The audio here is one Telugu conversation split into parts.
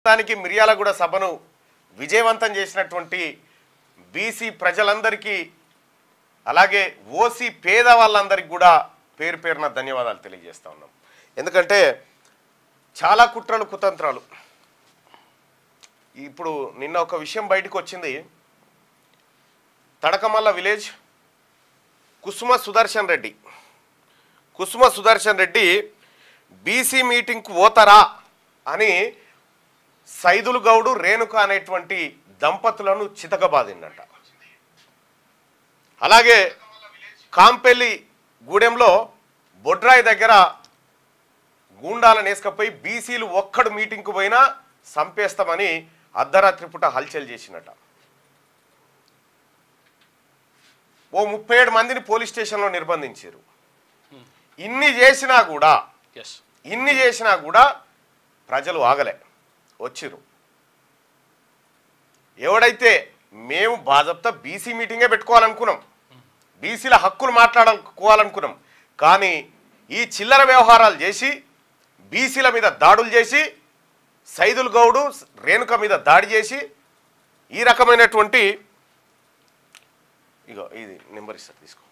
దానికి మిర్యాలగూడ సభను విజయవంతం చేసినటువంటి బీసీ ప్రజలందరికీ అలాగే ఓసీ పేద వాళ్ళందరికీ కూడా పేరు పేరున ధన్యవాదాలు తెలియజేస్తా ఉన్నాం ఎందుకంటే చాలా కుట్రలు కుతంత్రాలు ఇప్పుడు నిన్న ఒక విషయం బయటకు వచ్చింది తడకమల్ల విలేజ్ కుసుమ సుదర్శన్ రెడ్డి కుసుమ సుదర్శన్ రెడ్డి బీసీ మీటింగ్కు పోతారా అని సైదులు గౌడు రేణుక అనేటువంటి దంపతులను చితకబాదిండట అలాగే కాంపెల్లి గూడెంలో బొడ్రాయి దగ్గర గూండాలను వేసుకపోయి బీసీలు ఒక్కడు మీటింగ్కు పోయినా సంపేస్తామని అర్ధరాత్రి పూట హల్చల్ చేసినట ఓ ముప్పై ఏడు మందిని పోలీస్ స్టేషన్లో నిర్బంధించారు ఇన్ని చేసినా కూడా ఎస్ ఇన్ని చేసినా కూడా ప్రజలు ఆగలే వచ్చిర్రు ఎవడైతే మేము బాజప్తా బీసీ మీటింగే పెట్టుకోవాలనుకున్నాం బీసీల హక్కులు మాట్లాడుకోవాలనుకున్నాం కానీ ఈ చిల్లర వ్యవహారాలు చేసి బీసీల మీద దాడులు చేసి సైదుల్ గౌడు రేణుక మీద దాడి చేసి ఈ రకమైనటువంటి ఇగో ఇది నెంబర్ ఇస్తారు తీసుకో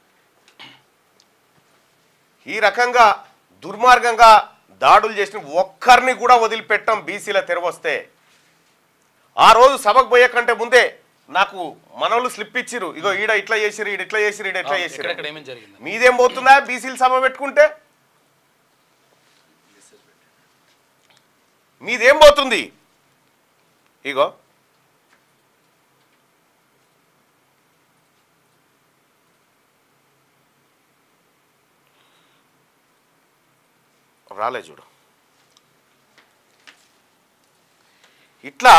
ఈ రకంగా దుర్మార్గంగా దాడులు చేసిన ఒక్కరిని కూడా వదిలిపెట్టాం బీసీల తెరవస్తే ఆ రోజు సభకు పోయే కంటే ముందే నాకు మనోళ్ళు స్లిప్ ఇచ్చిరు ఇగో ఈడ ఇట్లా చేసిరు ఈడ ఇట్లా చేసిరు ఈడ ఇట్లా చేసిరు ఎక్కడెక్కడ ఏమేమి జరిగింది మీదేం పోతుందా బీసీలు సభ పెట్టుకుంటే మీదేం పోతుంది ఇగో రాలే చూడు ఇట్లా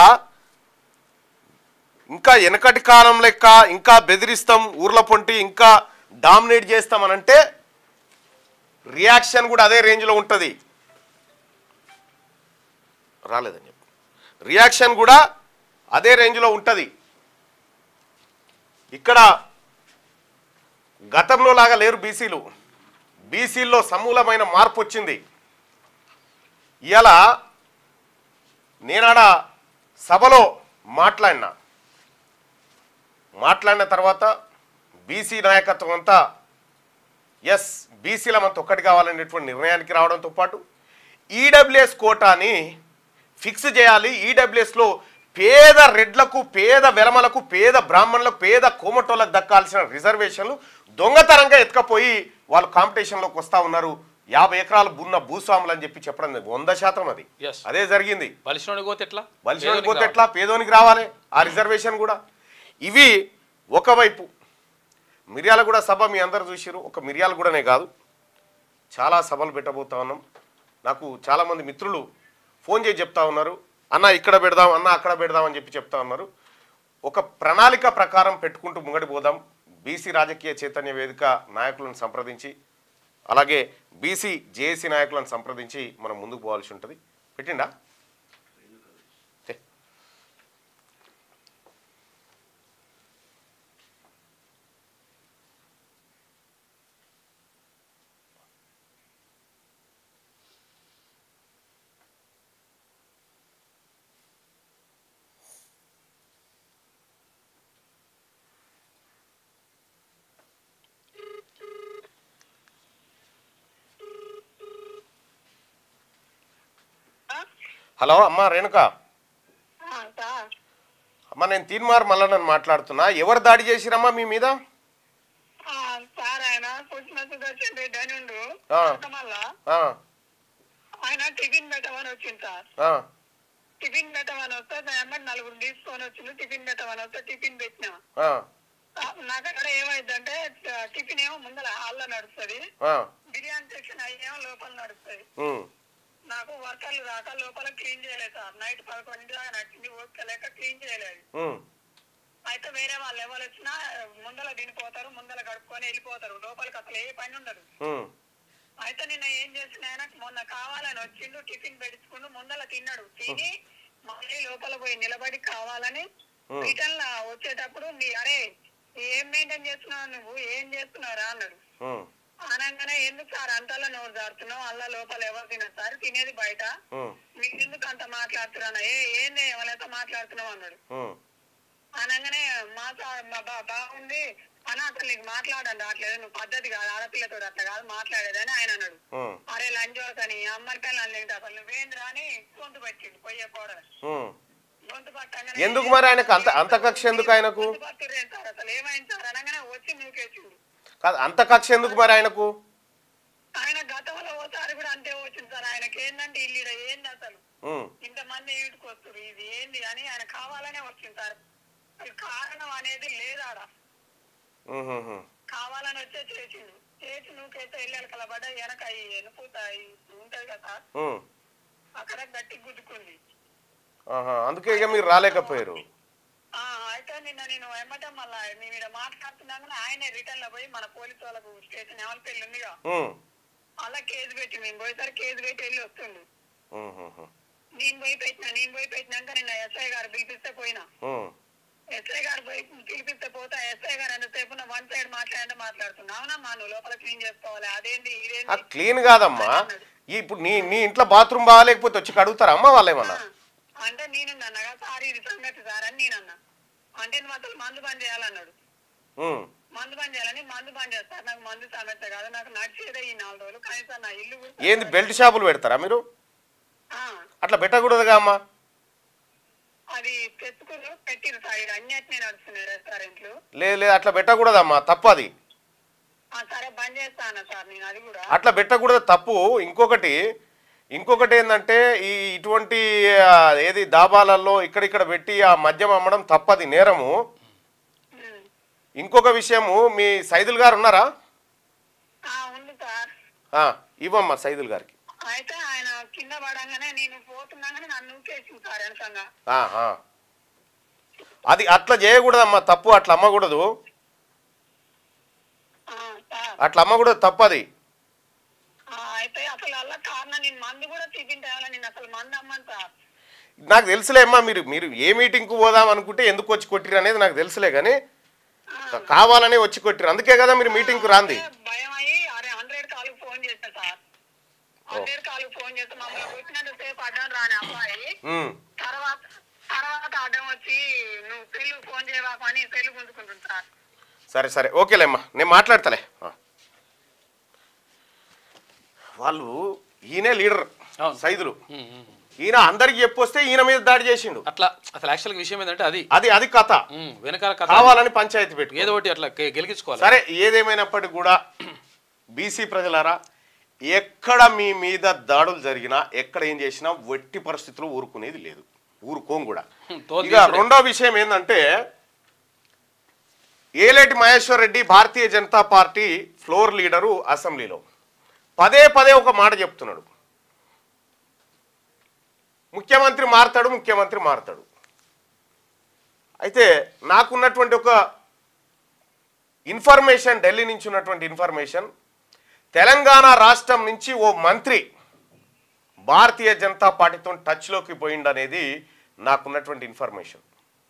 ఇంకా వెనకటి కాలం లెక్క ఇంకా బెదిరిస్తాం ఊర్ల పొంటి ఇంకా డామినేట్ చేస్తామనంటే రియాక్షన్ కూడా అదే రేంజ్లో ఉంటుంది రాలేదని చెప్పు రియాక్షన్ కూడా అదే రేంజ్లో ఉంటుంది ఇక్కడ గతంలో లాగా లేరు బీసీలు బీసీల్లో సమూలమైన మార్పు వచ్చింది ఇలా నేనాడ సభలో మాట్లాడినా మాట్లాడిన తర్వాత బీసీ నాయకత్వం అంతా ఎస్ బీసీలం అంతా ఒక్కటి కావాలనేటువంటి నిర్ణయానికి రావడంతో పాటు ఈడబ్ల్యూఎస్ కోటాని ఫిక్స్ చేయాలి ఈడబ్ల్యూఎస్లో పేద రెడ్లకు పేద వెలమలకు పేద బ్రాహ్మణులకు పేద కోమటోళ్ళకు దక్కాల్సిన రిజర్వేషన్లు దొంగతనంగా ఎత్తుకపోయి వాళ్ళు కాంపిటీషన్లోకి వస్తూ ఉన్నారు యాభై ఎకరాలు ఉన్న భూస్వాములు అని చెప్పి చెప్పడం జరిగింది. వంద శాతం అది Yes. అదే జరిగింది బలిసినోడికి పోతే ఎట్లా బలిసినోడికి పేదోనికి పోతే ఎట్లా పేదోనికి రావాలి ఆ రిజర్వేషన్ కూడా ఇవి ఒకవైపు మిర్యాలగూడ సభ మీ అందరు చూసిరు ఒక మిర్యాలగూడనే కాదు చాలా సభలు పెట్టబోతా ఉన్నాం నాకు చాలామంది మిత్రులు ఫోన్ చేసి చెప్తా ఉన్నారు అన్న ఇక్కడ పెడదాం అన్న అక్కడ పెడదాం అని చెప్పి చెప్తా ఉన్నారు ఒక ప్రణాళిక ప్రకారం పెట్టుకుంటూ ముంగడి పోదాం బీసీ రాజకీయ చైతన్య వేదిక నాయకులను సంప్రదించి అలాగే బీసీ జేఏసీ నాయకులను సంప్రదించి మనం ముందుకు పోవాల్సి ఉంటుంది పెట్టిండా తే. హలో అమ్మా రేణుక సార్ అమ్మ నేను తీన్మార్ మల్లనని మాట్లాడుతున్నా ఎవరు దాడి చేసిరమ్మా మీ మీద సార్ ఆయన పుట్టిన సుదర్శన్ రెడ్డి అని ఉండు ఆ. మళ్ళా ఆ, ఆయన టిఫిన్ పెట్టమని వచ్చింది సార్ ఆ, టిఫిన్ పెట్టమని వస్తే దాని నలుగురు తీసుకొని వచ్చిండు టిఫిన్ పెట్టమని వస్తే టిఫిన్ పెట్టినా ఆ, ఆ, నాకు అక్కడ ఏమైందంటే టిఫిన్ ఏమో ముందర హాల్లో నడుస్తుంది ఆ, బిర్యానీ సెక్షన్ అయ్యేమో లోపల నడుస్తుంది ఉమ్, నాకు వర్కర్లు రాక లోపల క్లీన్ చేయలేదు సార్ నైట్ పదకొండు దాకా నచ్చింది ఓపికలేక క్లీన్ చేయలేదు ఉమ్, అయితే వేరే వాళ్ళు ఎవరు వచ్చినా ముందర తినిపోతారు ముందర గడుపుకొని వెళ్ళిపోతారు లోపలికి అసలు ఏ పని ఉండదు ఉమ్, అయితే నిన్న ఏం చేసిన ఆయన మొన్న కావాలని వచ్చిండు టిఫిన్ పెట్టుకుంటూ ముందల తిన్నాడు తిని మళ్ళీ లోపల పోయి నిలబడి కావాలని Hmm. రిటర్న్ వచ్చేటప్పుడు నీ అరే ఏం మెయింటైన్ చేస్తున్నావు నువ్వు ఏం చేస్తున్నావురా అన్నాడు ఉమ్, అనగానే ఎందుకు సార్ అంతలో నోరు జారుతున్నావు అల్ల లోపల ఎవరు తినదు సార్ తినేది బయట ఉమ్, మీరు ఎందుకు అంత మాట్లాడుతున్నా ఏ ఏంది ఎవరైతే మాట్లాడుతున్నావు అన్నాడు ఉమ్, అనగానే మా సార్ మా బా బాగుంది అని అసలు నీకు మాట్లాడండి అట్లేదు నువ్వు పద్ధతి కాదు ఆడపిల్లతో అట్లా కాదు మాట్లాడేదని ఆయన అన్నాడు ఉమ్, అరే లంచోస్ అని అమ్మరికాయలు అనలేదు అసలు నువ్వేంద్రా అని గొంతు పట్టిండు పొయ్యే పోడ ఉమ్. గొంతు పట్టంగానే ఎందుకు మరి ఆయనకు అంత అంత కక్ష ఎందుకు ఆయనకు గొంతు పట్టుర్రే సార్ అసలు ఏమైంది సార్ అనగానే వచ్చి నూకేసిండు కాదు అంత కక్ష ఎందుకు మరి ఆయనకు ఆయన గతంలో ఓసారి కూడా అంతే వచ్చింది సార్ ఆయనకి ఏంటంటే ఇల్లు ఈడ ఏంది అసలు ఉమ్, ఇంతమంది ఏమిటికి వస్తారు ఇది ఏంది అని ఆయన కావాలనే వచ్చింది సార్ అసలు కారణం అనేది లేదాడ ఉమ్, ఉమ్, ఉమ్. కావాలని వచ్చే చేసిండు చేసి నువ్వుకైతే వెళ్ళాలి కలబడ్డ వెనక అవి ఎనుపుతాయి ఉంటది కదా సార్ ఉమ్. అక్కడ గట్టి గుద్దుకుంది ఆహా, అందుకే ఇక మీరు రాలేకపోయారు ఆ, అయితే నిన్న నేను ఎమ్మటం మళ్ళా నేను ఇక్కడ మాట్లాడుతున్నాను ఆయనే రిటర్న్ లో పోయి మన పోలీసు వాళ్ళకు స్టేషన్ ఎవరి పెళ్లి ఉందిగా ఉమ్, అలా కేసు పెట్టి నేను పోయేసరి కేసు పెట్టి వెళ్ళి వస్తుండు ఉమ్, ఉమ్, ఉమ్, నేను పోయి పెట్టినా నేను పోయి పెట్టినాక నిన్న ఎస్ఐ గారు పిలిపిస్తే పోయినా ఉమ్. ఎస్ఐ గారు పోయి పిలిపిస్తే పోతే ఎస్ఐ గారు ఎంతసేపు నా వన్ సైడ్ మాట్లాడంటే మాట్లాడుతున్నా అవునమ్మా నువ్వు లోపల క్లీన్ చేసుకోవాలి అదేంటి ఆ ఇదేంటి క్లీన్ కాదమ్మా ఈ ఇప్పుడు నీ నీ ఇంట్లో బాత్రూమ్ బాగాలేకపోతే వచ్చి కడుగుతారా అమ్మ వాళ్ళు ఏమన్నా ఆ, అంటే నేను అన్నగా సార్ ఇది సంగతి సార్ అని నేను అన్నా అంటే నువ్వు అసలు మందు బంద్ చేయాలన్నాడు ఉమ్, మందు బంద్ చేయాలని మందు బంద్ చేస్తారు నాకు మందు సమస్య కాదు నాకు నడిచేదే ఈ నాలుగు రోజులు కనీసం నా ఇల్లు కూడా ఏంది బెల్ట్ షాపులు పెడతారా మీరు ఆ, అట్లా పెట్టకూడదుగా అమ్మా అది తెచ్చుకుని పెట్టిరు సార్ ఇది అన్నిటినీ నడుస్తున్నాయి రెస్టారెంట్లు లేదు లేదు అట్లా పెట్టకూడదమ్మా తప్పది ఆ, సరే బంద్ చేస్తాను సార్ నేను అది కూడా అట్లా పెట్టకూడదు తప్పు ఇంకొకటి ఇంకొకటి ఏంటంటే ఈ ఇటువంటి ఆ, ఏది దాబాలలో ఇక్కడిక్కడ పెట్టి ఆ మద్యం అమ్మడం తప్పది నేరము ఉమ్. ఇంకొక విషయము మీ సైదుల్ గారు ఉన్నారా ఆ, ఉంది సార్ ఆ, ఇవ్వమ్మా సైదుల్ గారికి అయితే ఆయన కింద పడంగానే నేను పోతున్నాగానే నన్ను ఊకేసింది సార్ వెనకంగా ఆ, ఆ. అది అట్లా చేయకూడదమ్మా తప్పు అట్లా అమ్మకూడదు ఆ, సార్ అట్లా అమ్మకూడదు తప్పది ఆ, అయితే అసలు అలా కారణం నేను మందు కూడా టిఫిన్ టైంలో నేను అసలు మందు అమ్మను సార్ నాకు తెలుసులే అమ్మా మీరు మీరు ఏ మీటింగ్కు పోదాం అనుకుంటే ఎందుకు వచ్చి కొట్టిరు అనేది నాకు తెలుసులే కానీ ఆ, కావాలనే వచ్చి కొట్టిరు అందుకే కదా మీరు మీటింగ్కు రాంది అంటే భయం అయ్యి అరే హండ్రెడ్ కాల్ ఫోన్ చేస్తా సార్ హండ్రెడ్ కాల్ ఫోన్ చేస్తే మమ్మల్ని కొట్టినంత సేపు అడ్డం రాని అబ్బాయి ఉమ్. తర్వాత తర్వాత అడ్డం వచ్చి నువ్వు సెల్లు ఫోన్ చేయవాకు అని సెల్లు గుంజుకుంటుంది సార్ సరే సరే ఓకేలేమ్మా నేను మాట్లాడతలే ఆ. వాళ్ళు ఈయనే లీడర్ అవును. సైదులు ఉమ్, ఉమ్. ఈయన అందరికి చెప్పొస్తే ఈయన మీద దాడి చేసిండు అట్లా అసలు యాక్చువల్ విషయం ఏంటంటే అది అది అది కథ ఉమ్, వెనకాల కథ కావాలని పంచాయతీ పెట్టు ఏదో ఒకటి అట్లా గె- గెలిగించుకోవాలి సరే ఏదేమైనప్పటికీ కూడా బీసీ ప్రజలారా ఎక్కడ మీ మీద దాడులు జరిగినా ఎక్కడ ఏం చేసినా వెట్టి పరిస్థితుల్లో ఊరుకునేది లేదు ఊరుకోం కూడా హ్మ్, తోలు ఇక తీసుడే. రెండో విషయం ఏంటంటే Eleti Maheshwar Reddy Bharatiya Janata party floor leader అసెంబ్లీలో పదే పదే ఒక మాట చెప్తున్నాడు ముఖ్యమంత్రి మారతాడు ముఖ్యమంత్రి మారతాడు అయితే నాకున్నటువంటి ఒక ఇన్ఫర్మేషన్ ఢిల్లీ నుంచి ఉన్నటువంటి ఇన్ఫర్మేషన్ తెలంగాణ రాష్ట్రం నుంచి ఓ మంత్రి భారతీయ జనతా పార్టీతో టచ్లోకి పోయిండనేది నాకున్నటువంటి ఇన్ఫర్మేషన్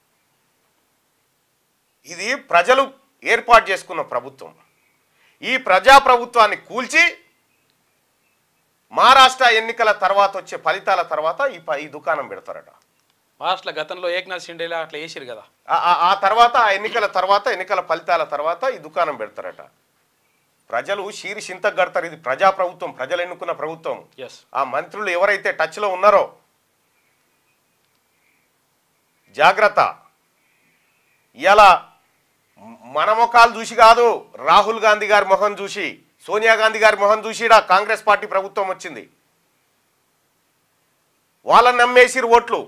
ఇది ప్రజలు ఏర్పాటు చేసుకున్న ప్రభుత్వం ఈ ప్రజా ప్రభుత్వాన్ని కూల్చి మహారాష్ట్ర ఎన్నికల తర్వాత వచ్చే ఫలితాల తర్వాత ఈ ప- ఈ దుకాణం పెడతారట మహారాష్ట్ర గతంలో ఏక్నాథ్ షిండేలా అట్లా వేసిరు కదా ఆ- ఆ- ఆ తర్వాత ఆ ఎన్నికల తర్వాత ఎన్నికల ఫలితాల తర్వాత ఈ దుకాణం పెడతారట ప్రజలు షీరి చింతకు కడతారు ఇది ప్రజా ప్రభుత్వం ప్రజలు ఎన్నుకున్న ప్రభుత్వం ఎస్ ఆ మంత్రులు ఎవరైతే టచ్లో ఉన్నారో జాగ్రత్త ఇలా మన ముఖాలు చూసి కాదు రాహుల్ గాంధీ గారి మొహం చూసి సోనియా గాంధీ గారి మొహం చూసిడా కాంగ్రెస్ పార్టీ ప్రభుత్వం వచ్చింది వాళ్ళని నమ్మేసిరు ఓట్లు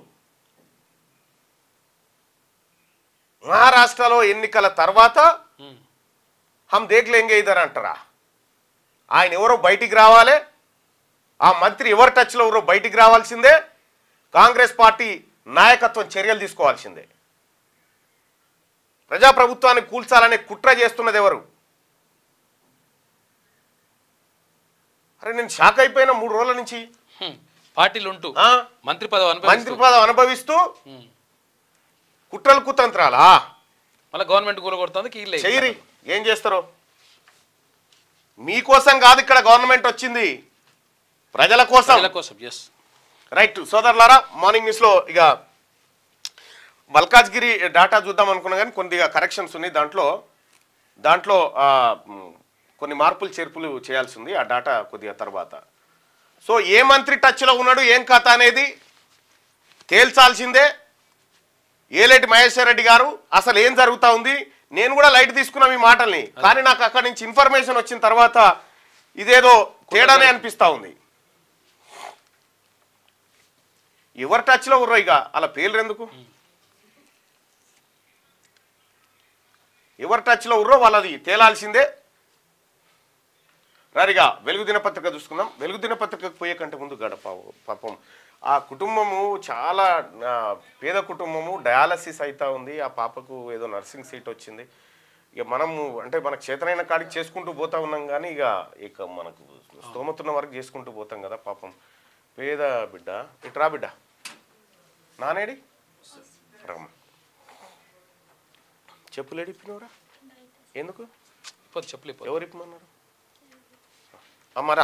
మహారాష్ట్రలో ఎన్నికల తర్వాత హమ్ దేఖ్ లేంగే ఇద్దరు అంటారా ఆయన ఎవరో బయటికి రావాలి ఆ మంత్రి ఎవరి టచ్లో ఎవరో బయటికి రావాల్సిందే కాంగ్రెస్ పార్టీ నాయకత్వం చర్యలు తీసుకోవాల్సిందే ప్రజాప్రభుత్వాన్ని కూల్చాలనే కుట్ర చేస్తున్నది ఎవరు అరే నేను షాక్ అయిపోయినా మూడు రోజుల నుంచి హ్మ్. పార్టీలు ఉంటూ ఆ? మంత్రి పదవి మంత్రి అనుభవిస్తూ పదవి అనుభవిస్తూ హ్మ్. కుట్రలు కుతంత్రాలా మళ్ళీ గవర్నమెంట్ కూల కొడుతుంది కీళ్ళే చెయ్యరి ఏం చేస్తారు మీకోసం కాదు ఇక్కడ గవర్నమెంట్ వచ్చింది ప్రజల కోసం ప్రజల కోసం ఎస్ రైట్ సోదరులారా మార్నింగ్ న్యూస్లో ఇక మల్కాజ్గిరి డాటా చూద్దాం అనుకున్నా కానీ కొద్దిగా కరెక్షన్స్ ఉన్నాయి దాంట్లో దాంట్లో ఆ, మ్, కొన్ని మార్పులు చేర్పులు చేయాల్సి ఉంది ఆ డాటా కొద్దిగా తర్వాత సో ఏ మంత్రి టచ్లో ఉన్నాడు ఏం కథ అనేది తేల్చాల్సిందే ఏలేటి మహేశ్వర్ రెడ్డి గారు అసలు ఏం జరుగుతా ఉంది నేను కూడా లైట్ తీసుకున్నా మీ మాటల్ని కానీ నాకు అక్కడి నుంచి ఇన్ఫర్మేషన్ వచ్చిన తర్వాత ఇదేదో తేడానే అనిపిస్తా ఉంది ఎవరి టచ్లో ఉర్రో ఇక అలా పేర్లు ఎందుకు ఎవరి టచ్లో ఉర్రో వాళ్ళది తేలాల్సిందే రారిగా వెలుగు దినపత్రిక చూసుకుందాం వెలుగు దినపత్రికకు పోయే కంటే ముందు గడప పాపం ఆ కుటుంబము చాలా ఆ, పేద కుటుంబము డయాలసిస్ అవుతా ఉంది ఆ పాపకు ఏదో నర్సింగ్ సీట్ వచ్చింది ఇక మనము అంటే మనకు చేతనైన కాడికి చేసుకుంటూ పోతా ఉన్నాం కానీ ఇక ఇక మనకు స్తోమతున్న వరకు చేసుకుంటూ పోతాం కదా పాపం పేద బిడ్డ ఇట్రా బిడ్డ నానేడి రమ్మ చెప్పులు ఎడిపినవరా ఎందుకు ఇప్పుడు చెప్పలేదు ఎవరు ఇప్పమన్నారు అమ్మరా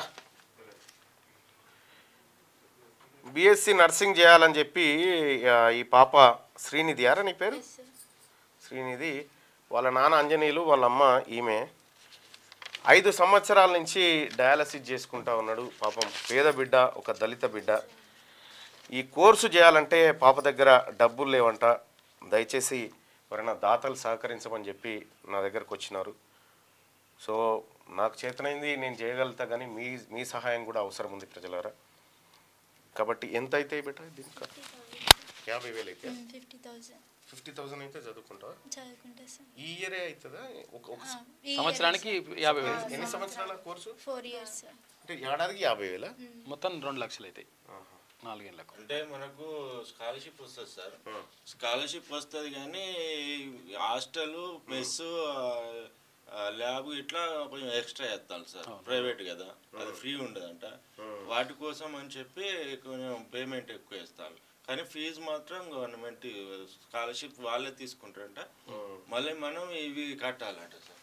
బిఎస్సి నర్సింగ్ చేయాలని చెప్పి ఆ, ఈ పాప శ్రీనిధి యారా నీ పేరు శ్రీనిధి వాళ్ళ నాన్న అంజనీయులు వాళ్ళ అమ్మ ఈమె ఐదు సంవత్సరాల నుంచి డయాలసిస్ చేసుకుంటా ఉన్నాడు పాపం పేద బిడ్డ ఒక దళిత బిడ్డ ఈ కోర్సు చేయాలంటే పాప దగ్గర డబ్బులు లేవంట దయచేసి ఎవరైనా దాతలు సహకరించమని చెప్పి నా దగ్గరకు వచ్చినారు సో నాకు చేతనైంది నేను చేయగలుగుతా కానీ మీ మీ సహాయం కూడా అవసరం ఉంది ప్రజలారా కాబట్టి ఎంత అయితే బెట దీనికి యాభై వేలు అయితే ఫిఫ్టీ థౌసండ్ ఫిఫ్టీ థౌసండ్ అయితే చదువుకుంటావా చదువుకుంటా సార్ ఈ ఇయరే అవుతుందా ఒక ఒక సంవత్సరానికి యాభై వేలు ఎన్ని సంవత్సరాల కోర్సు ఫోర్ ఇయర్స్ సార్ అంటే ఏడాదికి యాభై వేల మొత్తం రెండు లక్షలు అవుతాయి నాలుగేళ్ళకు అంటే మనకు స్కాలర్షిప్ వస్తుంది సార్ స్కాలర్షిప్ వస్తుంది కానీ హాస్టల్ మెస్ ల్యాబ్ ఇట్లా కొంచెం ఎక్స్ట్రా చేస్తాను సార్ ప్రైవేట్ కదా అది ఫ్రీ ఉండదంట వాటి కోసం అని చెప్పి కొంచెం పేమెంట్ ఎక్కువ వేస్తాను కానీ ఫీజు మాత్రం గవర్నమెంట్ స్కాలర్షిప్ వాళ్ళే తీసుకుంటారంట మళ్ళీ మనం ఇవి కట్టాలంట సార్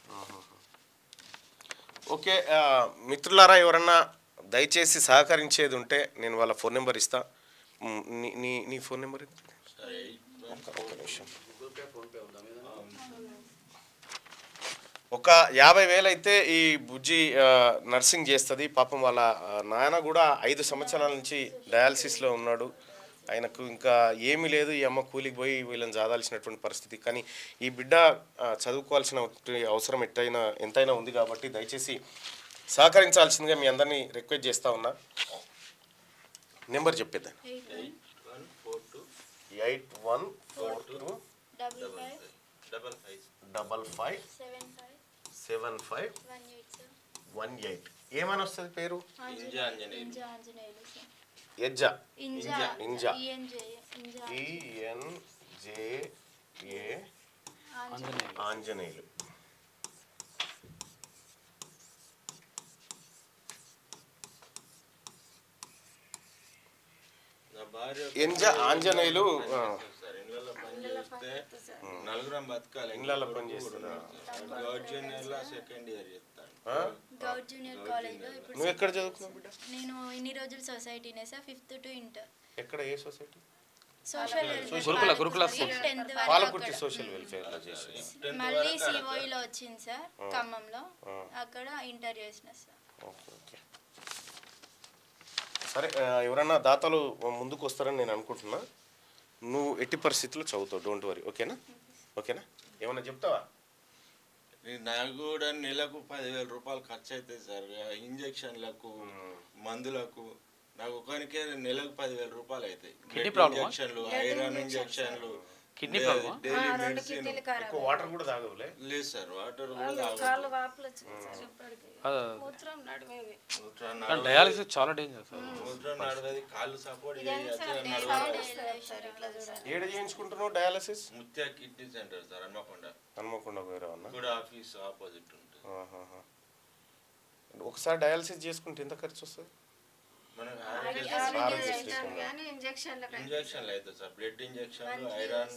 ఓకే ఆ, మిత్రులారా ఎవరన్నా దయచేసి సహకరించేది ఉంటే నేను వాళ్ళ ఫోన్ నెంబర్ ఇస్తా మ్, నీ నీ నీ ఫోన్ నెంబర్ ఏంటి? సరే ఒక్క నిమిషం ఒక యాభై వేలు అయితే ఈ బుజ్జి ఆ, నర్సింగ్ చేస్తుంది పాపం వాళ్ళ ఆ, నాన్న కూడా ఐదు సంవత్సరాల నుంచి డయాలసిస్లో ఉన్నాడు ఆయనకు ఇంకా ఏమీ లేదు ఈ అమ్మ కూలికి పోయి వీళ్ళని చదవాల్సినటువంటి పరిస్థితి కానీ ఈ బిడ్డ ఆ, చదువుకోవాల్సిన అవసరం ఎట్టయినా ఎంతైనా ఉంది కాబట్టి దయచేసి సహకరించాల్సిందిగా మీ అందరినీ రిక్వెస్ట్ చేస్తా ఉన్నా నెంబర్ చెప్పేద్దాం eight one four two eight one four two double five double five double five seven five seven five one eight sir one eight ఏమని వస్తుంది పేరు ఇంజా ఆంజనేయులు. ఇంజా ఆంజనేయులు సార్ ఎజ్జా Inja Inja. E N J Inja E N J A Anjaneyulu Anjaneyulu నా భార్య ఎంజా ఆంజనేయులు ఆ, సార్ ఇళ్ళలో పని చేస్తే నలుగురం బతకాలి ఇండ్లలో పని చేస్తుందా? గౌర్జన్యర్లో సెకండ్ ఇయర్ చెప్తాను ఆ? గౌడ్ జూనియర్ కాలేజ్లో ఇప్పుడు నువ్వు ఎక్కడ చదువుకున్నావు బిడ్డ నేను ఇన్ని రోజులు సొసైటీనే సార్ ఫిఫ్త్ టు ఇంటర్ ఎక్కడ ఏ సొసైటీ సోషల్ గురుకుల గురుకుల స్కూల్ టెన్త్ పాలకుర్తి వరకు సోషల్ వెల్ఫేర్లో చేసి మళ్ళీ సిఓఈలో వచ్చింది సార్ ఖమ్మంలో అక్కడ ఇంటర్ చేసిన సార్ ఓకే ఓకే సరే ఆ, ఎవరన్నా దాతలు ముందుకు వస్తారని నేను అనుకుంటున్నా నువ్వు ఎట్టి పరిస్థితుల్లో చదువుతావు డోంట్ వరీ ఓకేనా ఓకేనా ఏమన్నా చెప్తావా నాకు కూడా నెలకు పదివేల రూపాయలు ఖర్చు అవుతాయి సార్ ఇంజక్షన్లకు మందులకు నాకు ఒకరికే నెలకు పదివేల రూపాయలు అవుతాయి కిడ్నీ ప్రాబ్లమా? ఇంజక్షన్లు ఐరన్ ఇంజక్షన్లు కిడ్నీ ప్రాబ్లమా? డైలీ మెడిసిన్ ఎక్కువ వాటర్ కూడా తాగవులే లేదు సార్ వాటర్ కూడా తాగొద్దు. అదే. మూత్రం నడిమేది మూత్రం కానీ డయాలసిస్ చాలా డేంజర్ సార్ మూత్రం నడవది కాళ్ళు సపోర్ట్ సార్ ఇట్లా చూడండి ఏడ చేయించుకుంటున్నావు dialysis Mutya kidney centre sir Hanmakonda Hanmakonda వేరే అన్న కూడా ఆఫీస్ ఆపోజిట్ ఉంటుంది ఆహాహా. ఒకసారి డయాలసిస్ చేసుకుంటే ఎంత ఖర్చు వస్తుంది మనకు ఆరోగ్యశ్రీ కానీ ఇంజక్షన్లకు ఇంజక్షన్లు అవుతాయి సార్ బ్లడ్ ఇంజక్షన్లు ఐరన్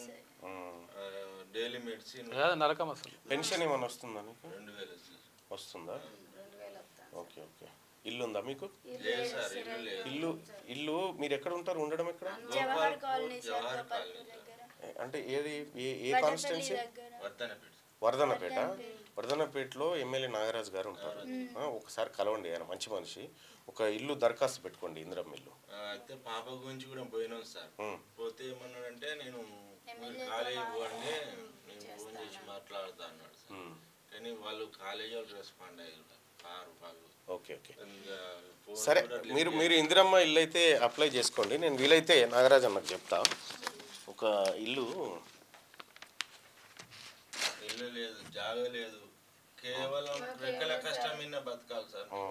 డైలీ మెడిసిన్ అదే నరకం అసలు పెన్షన్ ఏమైనా వస్తుందా నీకు రెండు వేలు సార్ వస్తుందా ఓకే ఓకే ఇల్లు ఉందా మీకు లేదు సార్ ఇల్లు లేదు ఇల్లు ఇల్లు మీరు ఎక్కడ ఉంటారు ఉండడం ఎక్కడ జవహర్ కాలనీ సార్ జవహర్ గోపాల్పూర్ దగ్గర అంటే ఏది ఏ ఏ వడ్డపల్లి కాన్స్టిట్యున్సీ దగ్గర వర్ధనపేట వర్ధనపేట వర్ధనపేటలో ఎమ్మెల్యే నాగరాజు గారు ఉంటారు ఆ, ఒకసారి కలవండి ఆయన మంచి మనిషి ఒక ఇల్లు దరఖాస్తు పెట్టుకోండి ఇందిరం ఇల్లు ఆ, అయితే పాప గురించి కూడా పోయినాం సార్ ఉమ్. పోతే ఏమన్నాడంటే నేను మీరు కాలేజీ పోండి నేను ఫోన్ చేసి మాట్లాడతా అన్నాడు సార్ ఉమ్. కానీ వాళ్ళు కాలేజీ వాళ్ళు రెస్పాండ్ అయ్యారు పారు పాలు ఓకే ఓకే ఇంకా ఫోన్ సరే కూడా lift మీరు మీరు ఇందిరమ్మ ఇల్లు అయితే అప్లై చేసుకోండి నేను వీలైతే నాగరాజ్ అన్నకు చెప్తా ఒక ఇల్లు ఇల్లు లేదు జాగ లేదు కేవలం రెక్కల కష్టం మీద బతకాలి సార్ ఆ,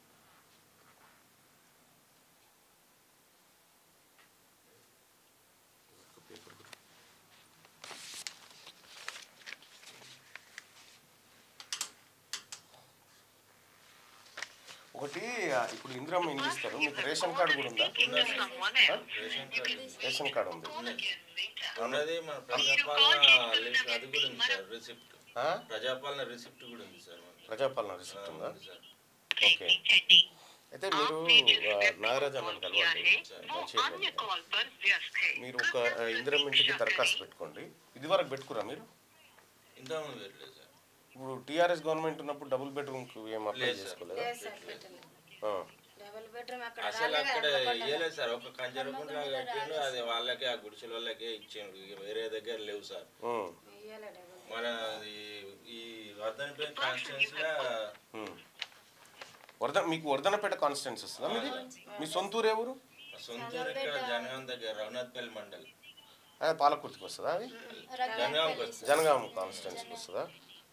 ఒకటి ఆ, ఇప్పుడు ఇందిరమ్మ ఇల్లు ఇస్తారు మీకు రేషన్ కార్డు కూడా ఉందా రేషన్ కార్డు రేషన్ కార్డు ఉంది ఉన్నది మన ప్రజాపాలన లిస్ట్ అది కూడా ఉంది సార్ రిసిప్ట్ ఆ? ప్రజాపాలన రిసిప్ట్ కూడా ఉంది సార్ మనకి. ప్రజాపాలన రిసిప్ట్ ఉందా ఉంది సార్ ఓకే అయితే మీరు ఆ, నాగరాజ్ అన్నని కలవండి మంచిగా చేయండి. మీరు ఒక ఆ, ఇందిరమ్మ ఇంటికి దరఖాస్తు పెట్టుకోండి ఇది వరకు పెట్టుకురా మీరు ఇంతకుముందు పెట్టలేదు సార్ ఇప్పుడు టీఆర్ఎస్ గవర్నమెంట్ ఉన్నప్పుడు డబుల్ బెడ్రూమ్కి ఏం అప్లై లేదు సార్. చేసుకోలేదా లేదు సార్ పెట్టలేదు ఆ. డబుల్ బెడ్రూమ్ అక్కడ అసలు అక్కడ ఇయ్యలేదు సార్ ఒక కంచరకుండా కట్టిండు అది వాళ్ళకే ఆ గుడిసెల వాళ్ళకే ఇచ్చిండు ఇక వేరే దగ్గర లేవు సార్ ఉమ్. ఇయ్యాలి డబుల్ మన ఈ- ఈ వర్ధనపేట కాన్స్టిట్యూన్స్ లా ఉమ్. వర్ధ మీకు వర్ధనపేట కాన్స్టిట్యున్సీ వస్తుందా మీది మీ సొంతూరు ఎవరు సొంతూరు ఇక్కడ జనగాం దగ్గర రఘునాథ్పల్లి మండల్ అదే పాలకుర్తికి వస్తుందా అది జనగాంకి వస్తుంది జనగామ కాన్స్టిట్యున్సీకి వస్తుందా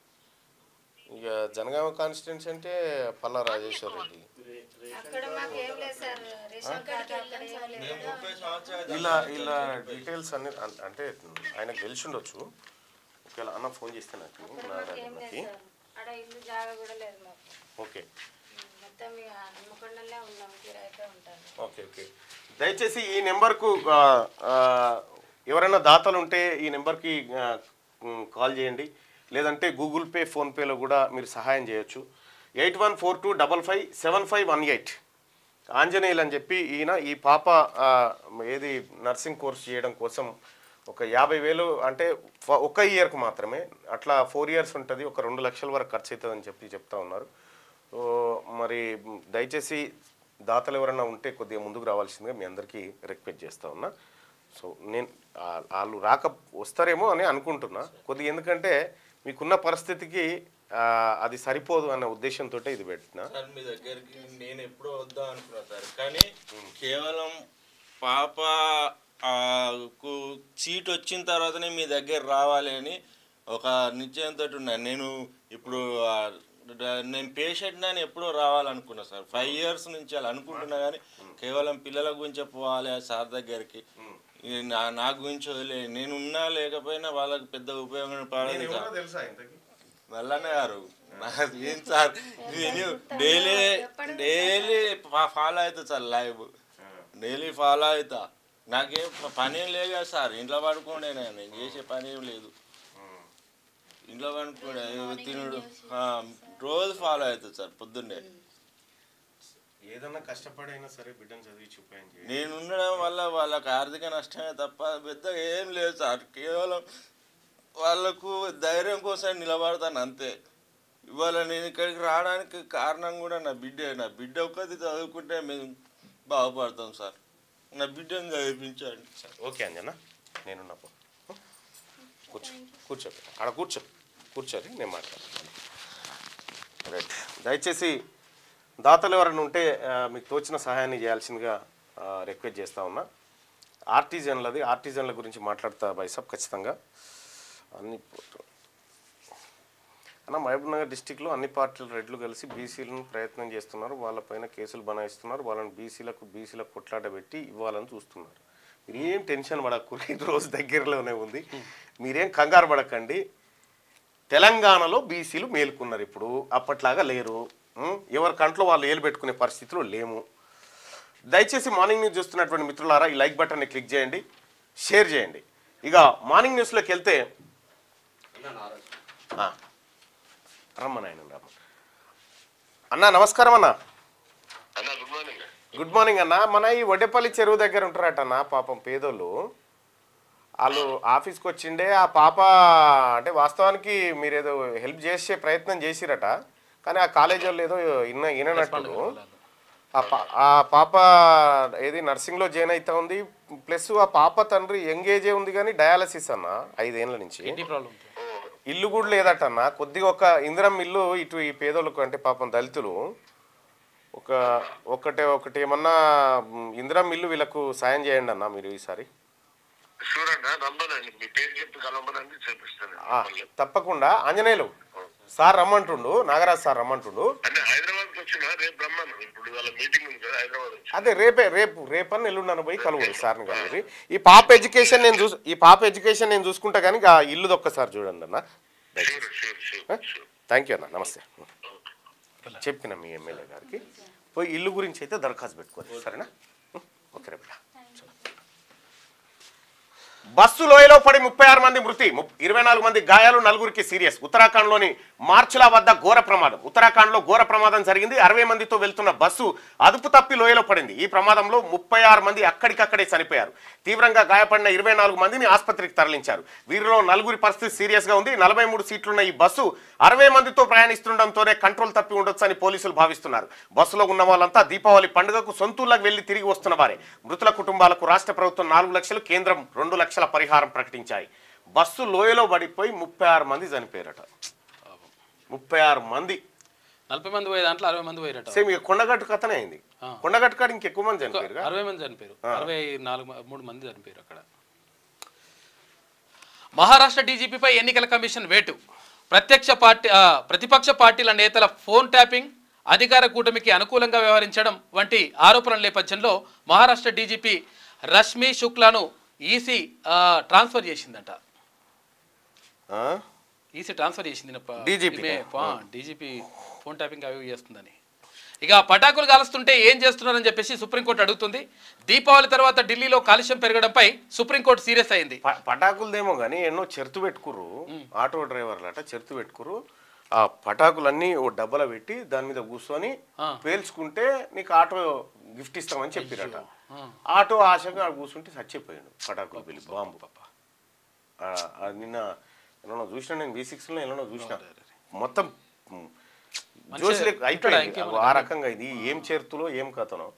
ఇక జనగామ కాన్స్టిట్యున్సీ అంటే పల్లా రాజేశ్వర రెడ్డి అక్కడ మాకు ఏం లేదు సార్ రేషన్ కార్డు అక్కడ ఏం లేదు మేము ముప్పై సంవత్సరాలు ఇలా ఇలా డీటెయిల్స్ అన్ని అన్- అంటే ఆయనకు తెలిసి ఉండొచ్చు ఒకవేళ అన్న ఫోన్ చేస్తే నాకు నాగరాజ్ ఏం లేదు అన్నకి సార్ ఆడ ఇల్లు జాగా కూడా లేదు మాకు ఓకే మొత్తం ఇక హన్మకొండలే ఉన్నాం కిరాయికే ఉంటాను ఓకే ఓకే దయచేసి ఈ నెంబర్కు ఆ, ఆ, ఎవరైనా దాతలు ఉంటే ఈ నెంబర్కి ఆ, ఉమ్, కాల్ చేయండి లేదంటే గూగుల్ పే ఫోన్పేలో కూడా మీరు సహాయం చేయొచ్చు eight one four two double five seven five one eight Anjaneyulu అని చెప్పి ఈయన ఈ పాప ఆ, ఏది నర్సింగ్ కోర్స్ చేయడం కోసం ఒక యాభై వేలు అంటే ఫ- ఒక ఇయర్కి మాత్రమే అట్లా ఫోర్ ఇయర్స్ ఉంటుంది ఒక రెండు లక్షల వరకు ఖర్చు అవుతుందని చెప్పి చెప్తా ఉన్నారు సో మరి దయచేసి దాతలు ఎవరైనా ఉంటే కొద్దిగా ముందుకు రావాల్సిందిగా మీ అందరికీ రిక్వెస్ట్ చేస్తా ఉన్నా సో నేను ఆ- వాళ్ళు రాక వస్తారేమో అని అనుకుంటున్నా కొద్దిగా ఎందుకంటే మీకున్న పరిస్థితికి ఆ, అది సరిపోదు అనే ఉద్దేశంతో ఇది పెట్టిన సార్ మీ దగ్గరికి నేను ఎప్పుడో వద్దాం అనుకున్నా సార్ కానీ కేవలం పాప ఆ, కు సీట్ వచ్చిన తర్వాతనే మీ దగ్గర రావాలి అని ఒక నిశ్చయంతో ఉన్నాను నేను ఇప్పుడు ఆ, డ- నేను పేషెంట్ అని ఎప్పుడో రావాలనుకున్నా సార్ ఫైవ్ ఇయర్స్ నుంచి అలా అనుకుంటున్నా కానీ కేవలం పిల్లల గురించే పోవాలి ఆ సార్ దగ్గరికి ఈ నా నా గురించి వదిలే నేను ఉన్నా లేకపోయినా వాళ్ళకి పెద్ద ఉపయోగం పడదు సార్ తెలుసా ఇంతకి మల్లన్న గారు నాకు ఏం సార్ నేను డైలీ డైలీ ఫాలో అవుతా సార్ లైవ్ డైలీ ఫాలో అవుతా నాకేం ప- పని ఏం లేదు కదా సార్ ఇంట్లో పడుకోండి నేను నేను చేసే పని ఏం లేదు ఇంట్లో పడుకోండి తినుడు ఆ, రోజు ఫాలో అవుతుంది సార్ పొద్దున్నే ఏదన్నా కష్టపడైనా సరే బిడ్డను చదివి చూపాయని చేయండి నేను ఉండడం వల్ల వాళ్ళకి ఆర్థిక నష్టమే తప్ప పెద్దగా ఏం లేదు సార్ కేవలం వాళ్ళకు ధైర్యం కోసం నిలబడతాను అంతే ఇవాళ నేను ఇక్కడికి రావడానికి కారణం కూడా నా బిడ్డే నా బిడ్డ ఒక్కది చదువుకుంటే మేము బాగుపడతాం సార్ నా బిడ్డను చదివించండి సరే ఓకే అంజనా నేను పో కూర్చో కూర్చో ఆడ కూర్చో కూర్చోరి నేను మాట్లాడతాను రైట్ దయచేసి దాతలు ఎవరైనా ఉంటే ఆ, మీకు తోచిన సహాయాన్ని చేయాల్సిందిగా రిక్వెస్ట్ చేస్తా ఉన్నా ఆర్టిజన్లది ఆర్టిజన్ల గురించి మాట్లాడతా బైసాబ్ ఖచ్చితంగా అన్ని అన్న మహబూబ్ నగర్ డిస్టిక్లో అన్ని పార్టీలు రెడ్లు కలిసి బీసీలను ప్రయత్నం చేస్తున్నారు వాళ్ళపైన కేసులు బనాయిస్తున్నారు వాళ్ళని బీసీలకు బీసీలకు కొట్లాట పెట్టి ఇవ్వాలని చూస్తున్నారు మీరేం టెన్షన్ పడకూడదు ఈ రోజు దగ్గరలోనే ఉంది మీరేం కంగారు పడకండి తెలంగాణలో బీసీలు మేలుకున్నారు ఇప్పుడు అప్పట్లాగా లేరు ఉం? ఎవరి కంట్లో వాళ్ళు ఏలు పెట్టుకునే పరిస్థితిలో లేము దయచేసి మార్నింగ్ న్యూస్ చూస్తున్నటువంటి మిత్రులారా ఈ లైక్ బటన్ని క్లిక్ చేయండి షేర్ చేయండి ఇక మార్నింగ్ న్యూస్లోకి వెళ్తే ఆ, రమ్మని ఆయన రమ్మని అన్న నమస్కారం అన్న అన్న గుడ్ మార్నింగ్ గుడ్ మార్నింగ్ అన్న మన ఈ వడ్డేపల్లి చెరువు దగ్గర ఉంటారట అన్న పాపం పేదోళ్ళు వాళ్ళు ఆఫీస్కి వచ్చిండే ఆ పాప అంటే వాస్తవానికి మీరు ఏదో హెల్ప్ చేసే ప్రయత్నం చేసిరట కానీ ఆ కాలేజీ వాళ్ళు ఏదో ఇన్న ఇననట్టు ఆ పా ఆ పాప ఏది నర్సింగ్లో జాయిన్ అవుతా ఉంది ప్లస్ ఆ పాప తండ్రి యంగ్ ఏజే ఉంది కానీ డయాలసిస్ అన్న ఐదేళ్ల నుంచి కిడ్నీ ప్రాబ్లం ఇల్లు కూడా లేదట అన్న కొద్దిగా ఒక ఇందిరం ఇల్లు ఇటు ఈ పేదోళ్ళకు అంటే పాపం దళితులు ఒక ఒకటే ఒకటి ఏమన్నా మ్, ఇందిరం ఇల్లు వీళ్ళకు సాయం చేయండి అన్న మీరు ఈసారి షూర్ అన్న రమ్మనండి మీ పేరు చెప్పి కలవమనండి చూపిస్తాను ఆ, తప్పకుండా ఆంజనేయులు సార్ రమ్మంటుండు నాగరాజ్ సార్ రమ్మంటుండు అంటే హైదరాబాద్ కి వచ్చిన రేపు రమ్మను ఇప్పుడు వాళ్ళ మీటింగ్ ఉంది కదా హైదరాబాద్ వచ్చి అదే రేపే రేపు రేపని ఎల్లుండను పోయి కలువురు సార్ని కలువురి ఈ పాప ఎడ్యుకేషన్ నేను చూసు ఈ పాప ఎడ్యుకేషన్ నేను చూసుకుంటా కానీ ఆ ఇల్లుది ఒక్కసారి చూడండి అన్న sure sure sure sure thank you అన్న నమస్తే చెప్పిన మీ ఎమ్మెల్యే గారికి పోయి ఇల్లు గురించి అయితే దరఖాస్తు పెట్టుకోండి సరేనా ఓకే రేపు బస్సు లోయలో పడి ముప్పై ఆరు మంది మృతి ముప్- ఇరవై నాలుగు మంది గాయాలు నలుగురికి సీరియస్ ఉత్తరాఖండ్లోని మార్చులా వద్ద ఘోర ప్రమాదం ఉత్తరాఖండ్లో ఘోర ప్రమాదం జరిగింది అరవై మందితో వెళ్తున్న బస్సు అదుపు తప్పి లోయలో పడింది ఈ ప్రమాదంలో ముప్పై ఆరు మంది అక్కడికక్కడే చనిపోయారు తీవ్రంగా గాయపడిన ఇరవై నాలుగు మందిని ఆసుపత్రికి తరలించారు వీరిలో నలుగురి పరిస్థితి సీరియస్ గా ఉంది నలభై మూడు సీట్లున్న ఈ బస్సు అరవై మందితో ప్రయాణిస్తుండటంతోనే కంట్రోల్ తప్పి ఉండొచ్చని పోలీసులు భావిస్తున్నారు బస్సులో ఉన్న వాళ్ళంతా దీపావళి పండుగకు సొంతూళ్ళకి వెళ్లి తిరిగి వస్తున్న వారే మృతుల కుటుంబాలకు రాష్ట్ర ప్రభుత్వం నాలుగు లక్షలు కేంద్రం రెండు లక్షల పరిహారం ప్రకటించాయి బస్సు లోయలో పడిపోయి ముప్పై ఆరు మంది చనిపోయారట ముప్పై ఆరు మంది నలభై మంది పోయే దాంట్లో అరవై మంది పోయారట సేమ్ ఇక కొండగట్టు కథనే అయింది కొండగట్టు కాడ ఇంకెక్కువ మంది చనిపోయారు అరవై మంది చనిపోయారు అరవై నాలుగు మ- మూడు మంది చనిపోయారు అక్కడ మహారాష్ట్ర డీజీపీపై ఎన్నికల కమిషన్ వేటు ప్రత్యక్ష పార్టీ ఆ, ప్రతిపక్ష పార్టీల నేతల ఫోన్ ట్యాపింగ్ అధికార కూటమికి అనుకూలంగా వ్యవహరించడం వంటి ఆరోపణల నేపథ్యంలో మహారాష్ట్ర డీజీపీ రష్మి శుక్లాను ఈసీ ఆ, ట్రాన్స్ఫర్ చేసిందట ఆ? ఈసీ ట్రాన్స్ఫర్ చేసింది నిన్న ప- DGP ఈమె ప- డీజీపీ ఫోన్ ట్యాపింగ్ అవి ఇవి చేస్తుందని ఇక పటాకులు కాలుస్తుంటే ఏం చేస్తున్నారని చెప్పేసి సుప్రీంకోర్టు అడుగుతుంది దీపావళి తర్వాత ఢిల్లీలో కాలుష్యం పెరగడంపై సుప్రీంకోర్టు సీరియస్ అయింది ప- పటాకులదేమో కానీ ఎన్నో చెరుతు పెట్టుకుర్రు ఆటో డ్రైవర్లట చెరుతు పెట్టుకుర్రు ఆ పటాకులన్నీ ఓ డబ్బలో పెట్టి దాని మీద కూర్చొని ఆ. పేల్చుకుంటే నీకు ఆటో గిఫ్ట్ ఇస్తామని చెప్పిరట ఆటో ఆశగా ఆడ కూర్చుంటే చచ్చిపోయాడు పటాకులు పెళ్లి బాంబు ఆ, అది నిన్న ఎన్నో చూసిన నేను వి సిక్స్లో ఎన్నో చూసిన మొత్తం మ్, జోష్ లెక్క అయిపోయింది ఇంకేమన్నా ఆ రకంగా ఇది ఏం చేరుతులో ఏం కథనో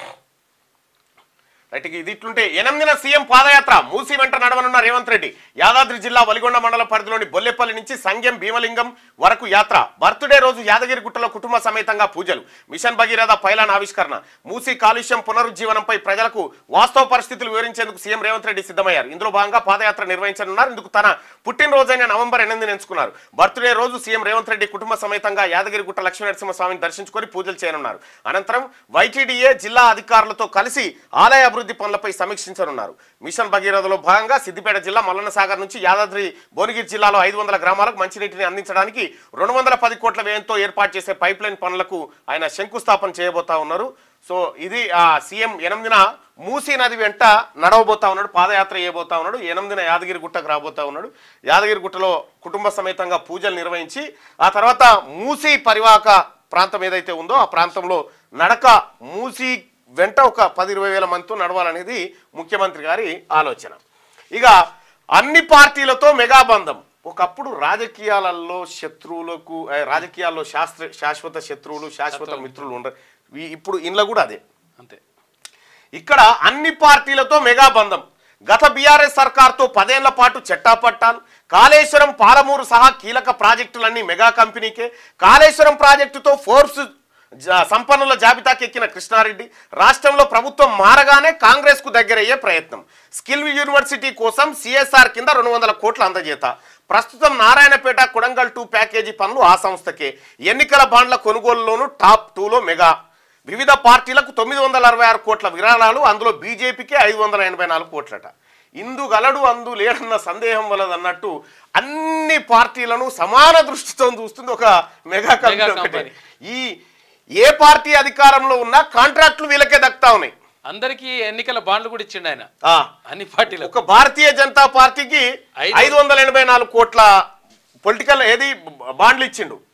రైట్ ఇక ఇది ఇట్లుంటే ఎనిమిదిన సీఎం పాదయాత్ర మూసి వెంట నడవనున్న రేవంత్ రెడ్డి యాదాద్రి జిల్లా వలిగొండ మండల పరిధిలోని బొల్లెపల్లి నుంచి సంగెం భీమలింగం వరకు యాత్ర బర్త్డే రోజు యాదగిరి గుట్టలో కుటుంబ సమేతంగా పూజలు మిషన్ భగీరథ పైలాన్ ఆవిష్కరణ మూసి కాలుష్యం పునరుజ్జీవనంపై ప్రజలకు వాస్తవ పరిస్థితులు వివరించేందుకు సీఎం రేవంత్ రెడ్డి సిద్ధమయ్యారు ఇందులో భాగంగా పాదయాత్ర నిర్వహించనున్నారు ఇందుకు తన పుట్టినరోజైన నవంబర్ ఎనిమిదిని ఎంచుకున్నారు బర్త్డే రోజు సీఎం రేవంత్ రెడ్డి కుటుంబ సమేతంగా యాదగిరి గుట్ట లక్ష్మీ నరసింహస్వామిని దర్శించుకొని పూజలు చేయనున్నారు అనంతరం వైటీడీఏ జిల్లా అధికారులతో కలిసి ఆలయ అభివృద్ధి పనులపై సమీక్షించనున్నారు మిషన్ భగీరథలో భాగంగా సిద్దిపేట జిల్లా మల్లన్న సాగర్ నుంచి యాదాద్రి భువనగిరి జిల్లాలో ఐదు వందల గ్రామాలకు మంచినీటిని అందించడానికి రెండు వందల పది కోట్ల వ్యయంతో ఏర్పాటు చేసే పైప్ లైన్ పనులకు ఆయన శంకుస్థాపన చేయబోతా ఉన్నారు సో ఇది ఆ సీఎం ఎనిమిదిన మూసీ నది వెంట నడవబోతా ఉన్నాడు పాదయాత్ర చేయబోతా ఉన్నాడు ఎనిమిదిన యాదగిరి గుట్టకు రాబోతా ఉన్నాడు యాదగిరి గుట్టలో కుటుంబ సమేతంగా పూజలు నిర్వహించి ఆ తర్వాత మూసీ పరివాహక ప్రాంతం ఏదైతే ఉందో ఆ ప్రాంతంలో నడక మూసీ వెంట ఒక పది ఇరవై వేల మందితో నడవాలనేది ముఖ్యమంత్రి గారి ఆలోచన ఇక అన్ని పార్టీలతో మెగాబంధం ఒకప్పుడు రాజకీయాలలో శత్రువులకు ఏ, రాజకీయాల్లో శాస్త్ర శాశ్వత శత్రువులు శాశ్వత మిత్రులు ఉండరు ఈ- ఇప్పుడు ఇంట్లో కూడా అదే అంతే ఇక్కడ అన్ని పార్టీలతో మెగా బంధం గత బీఆర్ఎస్ సర్కార్తో పదేళ్ల పాటు చెట్టాపట్టాలు కాళేశ్వరం పాలమూరు సహా కీలక ప్రాజెక్టులన్నీ మెగా కంపెనీకే కాళేశ్వరం ప్రాజెక్టుతో ఫోర్బ్స్ జా- సంపన్నుల జాబితాకి ఎక్కిన కృష్ణారెడ్డి రాష్ట్రంలో ప్రభుత్వం మారగానే కాంగ్రెస్ కు దగ్గరయ్యే ప్రయత్నం స్కిల్ యూనివర్సిటీ కోసం సిఎస్ఆర్ కింద రెండు వందల కోట్ల అందజేత ప్రస్తుతం నారాయణపేట కొడంగల్ టూ ప్యాకేజీ పనులు ఆ సంస్థకే ఎన్నికల బాండ్ల కొనుగోలులోనూ టాప్ టూలో మెగా వివిధ పార్టీలకు తొమ్మిది వందల అరవై ఆరు కోట్ల విరాళాలు అందులో బీజేపీకి ఐదు వందల ఎనభై నాలుగు కోట్లట ఇందు గలడు అందు లేడన్న సందేహం వలదన్నట్టు అన్ని పార్టీలను సమాన దృష్టితో చూస్తుంది ఒక మెగా కంపెనీ మెగా ఒకటే కంపెనీ. ఈ ఏ పార్టీ అధికారంలో ఉన్నా కాంట్రాక్టులు వీళ్ళకే దక్తా ఉన్నాయి అందరికీ ఎన్నికల బాండ్లు కూడా ఇచ్చిండు ఆయన ఆ, అన్ని పార్టీలకు ఒక భారతీయ జనతా పార్టీకి ఐదు- ఐదు వందల ఎనభై నాలుగు కోట్ల పొలిటికల్ ఏది బాండ్లు ఇచ్చిండు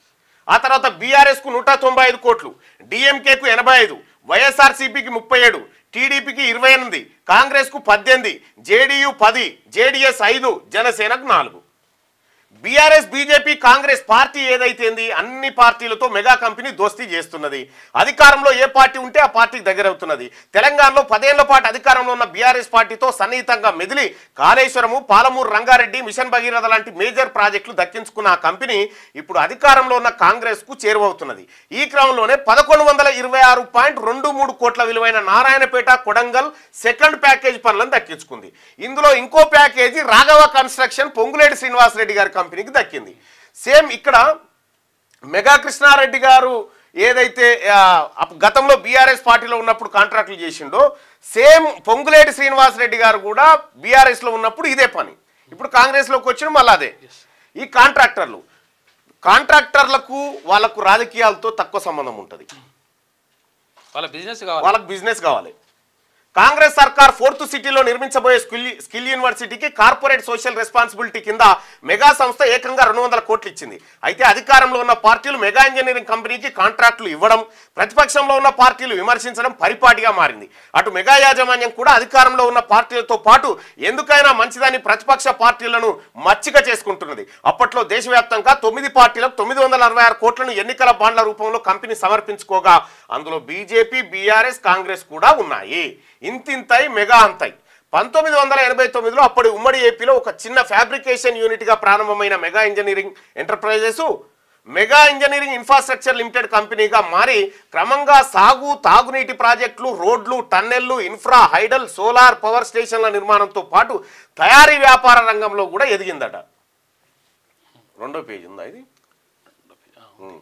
ఆ తర్వాత బీఆర్ఎస్కు నూట తొంభై ఐదు కోట్లు డిఎంకేకు ఎనభై ఐదు వైఎస్ఆర్సీపీకి ముప్పై ఏడు టీడీపీకి ఇరవై ఎనిమిది కాంగ్రెస్కు పద్దెనిమిది జేడీయూ పది జేడీఎస్ ఐదు జనసేనకు నాలుగు బీఆర్ఎస్ బీజేపీ కాంగ్రెస్ పార్టీ ఏదైతేంది అన్ని పార్టీలతో మెగా కంపెనీ దోస్తీ చేస్తున్నది అధికారంలో ఏ పార్టీ ఉంటే ఆ పార్టీకి దగ్గర అవుతున్నది తెలంగాణలో పదేళ్ల పాటు అధికారంలో ఉన్న బీఆర్ఎస్ పార్టీతో సన్నిహితంగా మెదిలి కాళేశ్వరము పాలమూరు రంగారెడ్డి మిషన్ భగీరథ లాంటి మేజర్ ప్రాజెక్టులు దక్కించుకున్న ఆ కంపెనీ ఇప్పుడు అధికారంలో ఉన్న కాంగ్రెస్ కు చేరువవుతున్నది ఈ క్రమంలోనే పదకొండు వందల ఇరవై ఆరు పాయింట్ రెండు మూడు కోట్ల విలువైన నారాయణపేట కొడంగల్ సెకండ్ ప్యాకేజ్ పనులను దక్కించుకుంది ఇందులో ఇంకో ప్యాకేజీ రాఘవ కన్స్ట్రక్షన్ పొంగులేటి శ్రీనివాసరెడ్డి గారి కంపెనీకి దక్కింది సేమ్ ఇక్కడ మెగా కృష్ణారెడ్డి గారు ఏదైతే ఆ, అప్- గతంలో బీఆర్ఎస్ పార్టీలో ఉన్నప్పుడు కాంట్రాక్టులు చేసిండో సేమ్ పొంగులేటి శ్రీనివాసరెడ్డి గారు కూడా బీఆర్ఎస్ లో ఉన్నప్పుడు ఇదే పని ఇప్పుడు కాంగ్రెస్ లోకి వచ్చిన మళ్ళీ అదే ఈ కాంట్రాక్టర్లు కాంట్రాక్టర్లకు వాళ్ళకు రాజకీయాలతో తక్కువ సంబంధం ఉంటుంది వాళ్ళ బిజినెస్ కావాలి వాళ్ళకి బిజినెస్ కావాలి కాంగ్రెస్ సర్కార్ ఫోర్త్ సిటీలో నిర్మించబోయే స్కిల్ స్కిల్ యూనివర్సిటీకి కార్పొరేట్ సోషల్ రెస్పాన్సిబిలిటీ కింద మెగా సంస్థ ఏకంగా రెండు వందల కోట్లు ఇచ్చింది అయితే అధికారంలో ఉన్న పార్టీలు మెగా ఇంజనీరింగ్ కంపెనీకి కాంట్రాక్టులు ఇవ్వడం ప్రతిపక్షంలో ఉన్న పార్టీలు విమర్శించడం పరిపాటిగా మారింది అటు మెగా యాజమాన్యం కూడా అధికారంలో ఉన్న పార్టీలతో పాటు ఎందుకైనా మంచిదని ప్రతిపక్ష పార్టీలను మచ్చిక చేసుకుంటున్నది అప్పట్లో దేశవ్యాప్తంగా తొమ్మిది పార్టీలకు తొమ్మిది వందల అరవై ఆరు కోట్లను ఎన్నికల బాండ్ల రూపంలో కంపెనీ సమర్పించుకోగా అందులో బీజేపీ బీఆర్ఎస్ కాంగ్రెస్ కూడా ఉన్నాయి ఇంతింతై మెగా అంతై పంతొమ్మిది వందల ఎనభై తొమ్మిదిలో అప్పటి ఉమ్మడి ఏపీలో ఒక చిన్న ఫ్యాబ్రికేషన్ యూనిట్గా ప్రారంభమైన mega engineering enterprises mega engineering infrastructure limited కంపెనీగా మారి క్రమంగా సాగు తాగునీటి ప్రాజెక్టులు రోడ్లు టన్నెళ్లు ఇన్ఫ్రా హైడల్ సోలార్ పవర్ స్టేషన్ల నిర్మాణంతో పాటు తయారీ వ్యాపార రంగంలో కూడా ఎదిగిందట రెండో పేజీ ఉందా ఇది ఉం.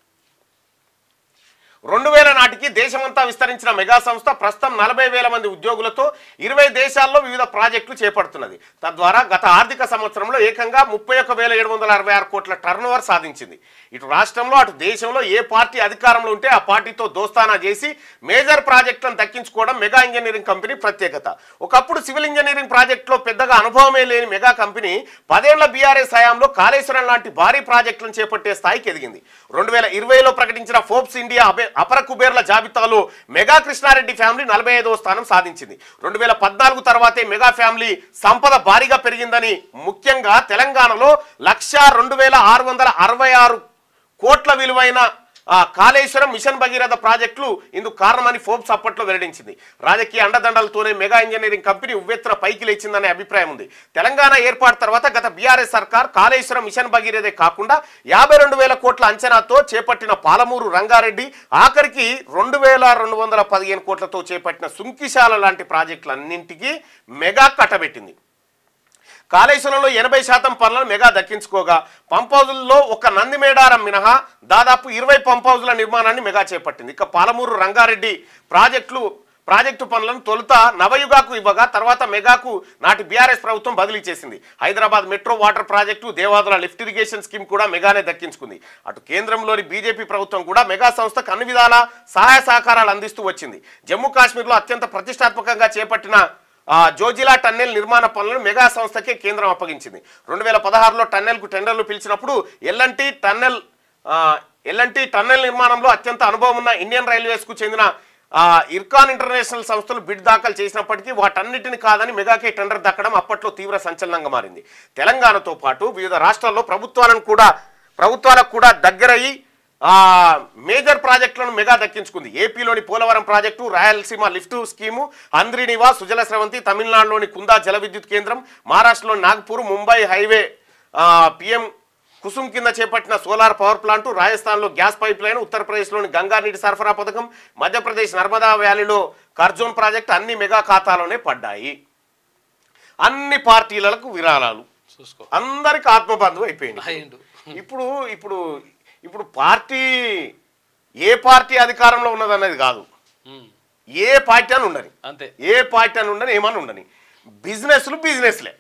రెండు వేల నాటికి దేశమంతా విస్తరించిన మెగా సంస్థ ప్రస్తుతం నలభై వేల మంది ఉద్యోగులతో ఇరవై దేశాల్లో వివిధ ప్రాజెక్టులు చేపడుతున్నది తద్వారా గత ఆర్థిక సంవత్సరంలో ఏకంగా ముప్పై ఒక్క వేల ఏడు వందల అరవై ఆరు కోట్ల టర్నోవర్ సాధించింది ఇటు రాష్ట్రంలో అటు దేశంలో ఏ పార్టీ అధికారంలో ఉంటే ఆ పార్టీతో దోస్తానా చేసి మేజర్ ప్రాజెక్టులను దక్కించుకోవడం మెగా ఇంజనీరింగ్ కంపెనీ ప్రత్యేకత ఒకప్పుడు సివిల్ ఇంజనీరింగ్ ప్రాజెక్టులో పెద్దగా అనుభవమే లేని మెగా కంపెనీ పదేళ్ల బీఆర్ఎస్ హయాంలో కాళేశ్వరం లాంటి భారీ ప్రాజెక్టులను చేపట్టే స్థాయికి ఎదిగింది రెండు వేల ఇరవైలో ప్రకటించిన ఫోర్బ్స్ ఇండియా అబే అపర కుబేర్ల జాబితాలో మెగా కృష్ణారెడ్డి ఫ్యామిలీ నలభై ఐదవ స్థానం సాధించింది రెండు వేల పద్నాలుగు తర్వాతే మెగా ఫ్యామిలీ సంపద భారీగా పెరిగిందని ముఖ్యంగా తెలంగాణలో లక్ష రెండు వేల ఆరు వందల అరవై ఆరు కోట్ల విలువైన ఆ, కాళేశ్వరం మిషన్ భగీరథ ప్రాజెక్టులు ఇందుకు కారణమని ఫోర్బ్స్ అప్పట్లో వెల్లడించింది రాజకీయ అండదండలతోనే మెగా ఇంజనీరింగ్ కంపెనీ ఉవ్వెత్తున పైకి లేచిందనే అభిప్రాయం ఉంది తెలంగాణ ఏర్పాటు తర్వాత గత బీఆర్ఎస్ సర్కార్ కాళేశ్వరం మిషన్ భగీరథే కాకుండా యాభై రెండు వేల కోట్ల అంచనాతో చేపట్టిన పాలమూరు రంగారెడ్డి ఆఖరికి రెండు వేల రెండు వందల పదిహేను కోట్లతో చేపట్టిన సుంకిశాల లాంటి ప్రాజెక్టులన్నింటికి మెగా కట్టబెట్టింది కాళేశ్వరంలో ఎనభై శాతం పనులను మెగా దక్కించుకోగా పంప్ హౌజుల్లో ఒక నందిమేడారం మినహా దాదాపు ఇరవై పంప్ హౌజుల నిర్మాణాన్ని మెగా చేపట్టింది ఇక పాలమూరు రంగారెడ్డి ప్రాజెక్టులు ప్రాజెక్టు పనులను తొలుత నవయుగాకు ఇవ్వగా తర్వాత మెగాకు నాటి బీఆర్ఎస్ ప్రభుత్వం బదిలీ చేసింది Hyderabad metro water project Devadula lift irrigation scheme కూడా మెగానే దక్కించుకుంది అటు కేంద్రంలోని బీజేపీ ప్రభుత్వం కూడా మెగా సంస్థకు అన్ని విధాల సహాయ సహకారాలు అందిస్తూ వచ్చింది జమ్మూ కాశ్మీర్లో అత్యంత ప్రతిష్టాత్మకంగా చేపట్టిన ఆ, జోజిలా టన్నెల్ నిర్మాణ పనులను మెగా సంస్థకే కేంద్రం అప్పగించింది రెండు వేల పదహారులో టన్నెల్కు టెండర్లు పిలిచినప్పుడు ఎల్ఎన్టీ టన్నెల్ ఆ, ఎల్ఎన్టీ టన్నెల్ నిర్మాణంలో అత్యంత అనుభవం ఉన్న ఇండియన్ రైల్వేస్కు చెందిన ఆ, ఇర్కాన్ ఇంటర్నేషనల్ సంస్థలు బిడ్ దాఖలు చేసినప్పటికీ వాటన్నిటిని కాదని మెగాకే టెండర్ దక్కడం అప్పట్లో తీవ్ర సంచలనంగా మారింది తెలంగాణతో పాటు వివిధ రాష్ట్రాల్లో ప్రభుత్వాలను కూడా ప్రభుత్వాలకు కూడా దగ్గరయ్యి ఆ, మేజర్ ప్రాజెక్టులను మెగా దక్కించుకుంది ఏపీలోని Polavaram project Rayalaseema lift scheme Handrineeva Sujala Sravanthi తమిళనాడులోని కుందా జల విద్యుత్ కేంద్రం మహారాష్ట్రలోని నాగ్పూర్ ముంబై హైవే పిఎం కుసుమ్ కింద చేపట్టిన సోలార్ పవర్ ప్లాంట్ రాజస్థాన్లో గ్యాస్ పైప్ లైన్ ఉత్తరప్రదేశ్లోని గంగా నీటి సరఫరా పథకం మధ్యప్రదేశ్ నర్మదా వ్యాలీలో కర్జోన్ ప్రాజెక్ట్ అన్ని మెగా ఖాతాలోనే పడ్డాయి అన్ని పార్టీలకు విరాళాలు చూసుకో అందరికి ఆత్మబంధువు అయిపోయింది అయ్యిండు ఇప్పుడు ఇప్పుడు ఇప్పుడు పార్టీ ఏ పార్టీ అధికారంలో ఉన్నదన్నది కాదు ఉమ్, ఏ పార్టీ అని ఉండని అంతే ఏ పార్టీ అని ఉండని ఏమని ఉండని బిజినెస్లు బిజినెస్లే